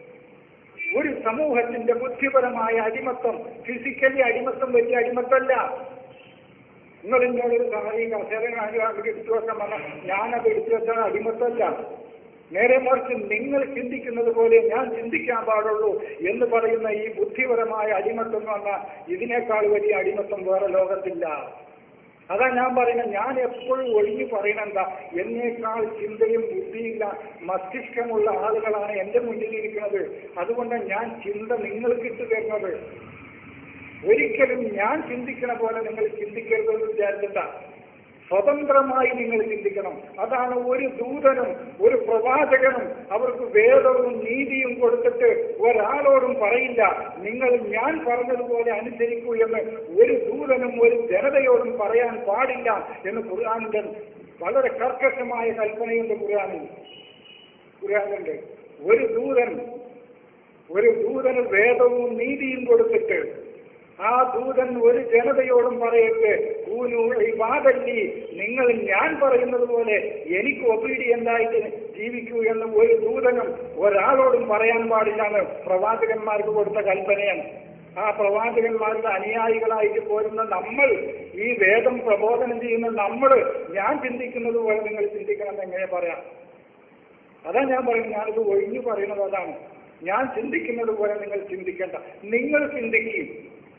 ഒരു സമൂഹത്തിന്റെ ബുദ്ധിപരമായ അടിമത്തം ഫിസിക്കലി അടിമത്തം വലിയ അടിമത്തല്ല നിങ്ങൾ ഇന്നോടൊരു കാര്യം കസേരങ്ങൾ എടുത്തു വെക്കാൻ പറഞ്ഞാൽ ഞാനത് എടുത്തു വെച്ചാൽ അടിമത്തല്ല നേരെ മറിച്ച് നിങ്ങൾ ചിന്തിക്കുന്നത് പോലെ ഞാൻ ചിന്തിക്കാൻ പാടുള്ളൂ എന്ന് പറയുന്ന ഈ ബുദ്ധിപരമായ അടിമത്തം എന്ന് പറഞ്ഞാൽ ഇതിനേക്കാൾ വലിയ അടിമത്തം വേറെ ലോകത്തില്ല അതാ ഞാൻ പറയുന്നത് ഞാൻ എപ്പോഴും ഒഴിഞ്ഞു പറയണെന്താ എന്നേക്കാൾ ചിന്തയും ബുദ്ധിയില്ല മസ്തിഷ്കമുള്ള ആളുകളാണ് എന്റെ മുന്നിലിരിക്കുന്നത് അതുകൊണ്ട് ഞാൻ ചിന്ത നിങ്ങൾക്ക് ഇട്ടു തരുന്നത് ഒരിക്കലും ഞാൻ ചിന്തിക്കണ പോലെ നിങ്ങൾ ചിന്തിക്കരുതെന്ന് വിചാരിച്ചിട്ട സ്വതന്ത്രമായി നിങ്ങൾ ചിന്തിക്കണം അതാണ് ഒരു ദൂതനും ഒരു പ്രവാചകനും അവർക്ക് വേദവും നീതിയും കൊടുത്തിട്ട് ഒരാളോടും പറയില്ല നിങ്ങൾ ഞാൻ പറഞ്ഞതുപോലെ അനുസരിക്കൂ എന്ന് ഒരു ദൂതനും ഒരു ജനതയോടും പറയാൻ പാടില്ല എന്ന് ഖുർആാനിന്റെ വളരെ കർക്കശമായ കൽപ്പനയുണ്ട് ഖുർആാനിൽ ഖുർആാനുണ്ട് ഒരു ദൂതൻ ഒരു ദൂതന് വേദവും നീതിയും കൊടുത്തിട്ട് ആ ദൂതൻ ഒരു ജനതയോടും പറയട്ടെ കൂനു വാദല്ലി നിങ്ങൾ ഞാൻ പറയുന്നത് പോലെ എനിക്ക് ഒബീഡിയന്റ് ആയിട്ട് ജീവിക്കൂ എന്ന് ഒരു ദൂതനും ഒരാളോടും പറയാൻ പാടില്ല എന്ന് പ്രവാചകന്മാർക്ക് കൊടുത്ത കൽപ്പനയാണ് ആ പ്രവാചകന്മാരുടെ അനുയായികളായിട്ട് പോരുന്ന നമ്മൾ ഈ വേദം പ്രബോധനം ചെയ്യുന്ന നമ്മൾ ഞാൻ ചിന്തിക്കുന്നത് പോലെ നിങ്ങൾ ചിന്തിക്കണം എന്ന് എങ്ങനെ പറയാം അതാ ഞാൻ പറയുന്നത് ഞാനിത് ഒഴിഞ്ഞു പറയുന്നത് അതാണ് ഞാൻ ചിന്തിക്കുന്നത് പോലെ നിങ്ങൾ ചിന്തിക്കേണ്ട നിങ്ങൾ ചിന്തിക്കും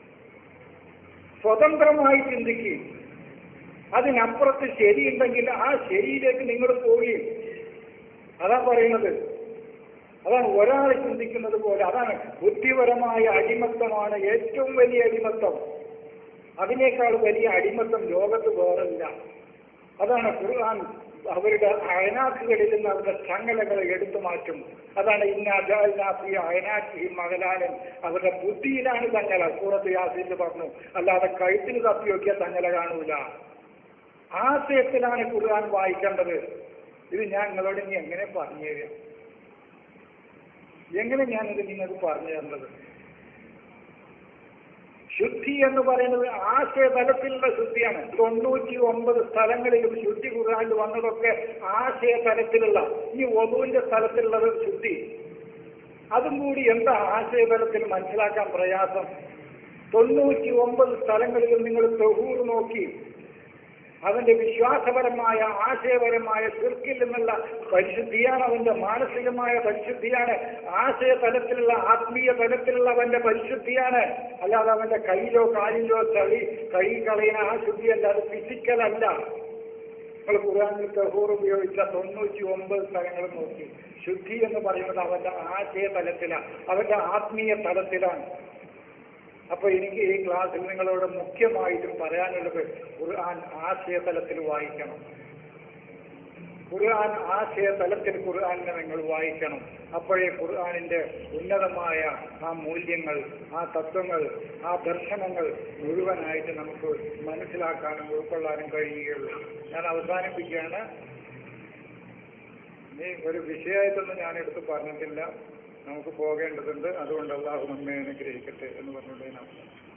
സ്വതന്ത്രമായി ചിന്തിക്കുകയും അതിനപ്പുറത്ത് ശരിയുണ്ടെങ്കിൽ ആ ശരിയിലേക്ക് നിങ്ങൾ പോവുകയും അതാ പറയുന്നത് അതാണ് ഒരാൾ ചിന്തിക്കുന്നത് പോലെ അതാണ് ബുദ്ധിപരമായ അടിമത്തമാണ് ഏറ്റവും വലിയ അടിമത്തം അതിനേക്കാൾ വലിയ അടിമത്തം ലോകത്ത് വേറില്ല അതാണ് ഖുർആൻ അവരുടെ അയനാക്കുകളിൽ നിന്ന് അവരുടെ ചങ്ങലകളെ എടുത്തു മാറ്റും അതാണ് ഇന്ന അജാലിനാഫി അയനാക്കി മകലാനും അവരുടെ ബുദ്ധിയിലാണ് തങ്ങല സൂറത്ത് യാസിന്ന് പറഞ്ഞു അല്ലാതെ കഴുത്തിന് തപ്പി നോക്കിയ തങ്ങല കാണൂല ആശയത്തിലാണ് ഖുർആൻ വായിക്കേണ്ടത് ഇത് ഞാൻ നിങ്ങളോട് ഇനി എങ്ങനെ പറഞ്ഞു തരാം എങ്ങനെ ഞാനിത് നിങ്ങൾക്ക് പറഞ്ഞു തരുന്നത് ശുദ്ധി എന്ന് പറയുന്നത് ആശയതലത്തിലുള്ള ശുദ്ധിയാണ് തൊണ്ണൂറ്റി ഒമ്പത് സ്ഥലങ്ങളിലും ശുദ്ധി ഖുർആാനിൽ വന്നതൊക്കെ ആശയതലത്തിലുള്ള ഈ ഒതുവിന്റെ സ്ഥലത്തിലുള്ളത് ശുദ്ധി അതും കൂടി എന്താ ആശയതലത്തിൽ മനസ്സിലാക്കാൻ പ്രയാസം തൊണ്ണൂറ്റി ഒമ്പത് സ്ഥലങ്ങളിലും നിങ്ങൾ തൊഹൂർ നോക്കി അവന്റെ വിശ്വാസപരമായ ആശയപരമായ ശിർക്കിൽ നിന്നുള്ള പരിശുദ്ധിയാണ് അവന്റെ മാനസികമായ പരിശുദ്ധിയാണ് ആശയ തലത്തിലുള്ള ആത്മീയ തലത്തിലുള്ള അവന്റെ പരിശുദ്ധിയാണ് അല്ലാതെ അവന്റെ കയ്യിലോ കാലിലോ ചളി കൈ കളയുന്ന ആ ശുദ്ധിയല്ല അത് ഫിസിക്കൽ അല്ല നിങ്ങൾ ഖുർആാനിൽ കഹൂർ ഉപയോഗിച്ച തൊണ്ണൂറ്റി ഒമ്പത് സ്ഥലങ്ങൾ നോക്കി ശുദ്ധി എന്ന് പറയുന്നത് അവന്റെ ആശയ തലത്തിലാണ് അവന്റെ ആത്മീയ തലത്തിലാണ് അപ്പൊ എനിക്ക് ഈ ക്ലാസ്സിൽ നിങ്ങളോട് മുഖ്യമായിട്ടും പറയാനുള്ളത് ഖുർആൻ ആശയ തലത്തിൽ വായിക്കണം ഖുർആൻ ആശയ തലത്തിൽ ഖുർആാനിനെ നിങ്ങൾ വായിക്കണം അപ്പോഴേ ഖുർആാനിന്റെ ഉന്നതമായ ആ മൂല്യങ്ങൾ ആ തത്വങ്ങൾ ആ ദർശനങ്ങൾ മുഴുവനായിട്ട് നമുക്ക് മനസ്സിലാക്കാനും ഉൾക്കൊള്ളാനും കഴിയുകയുള്ളൂ ഞാൻ അവസാനിപ്പിക്കുകയാണ് ഇനി ഒരു വിഷയമായിട്ടൊന്നും ഞാൻ എടുത്ത് പറഞ്ഞിട്ടില്ല നമുക്ക് പോകേണ്ടതുണ്ട് അതുകൊണ്ട് അള്ളാഹു നമ്മെ അനുഗ്രഹിക്കട്ടെ എന്ന് പറഞ്ഞുകൊണ്ട് ഞാൻ അവസാനിപ്പിക്കുന്നു.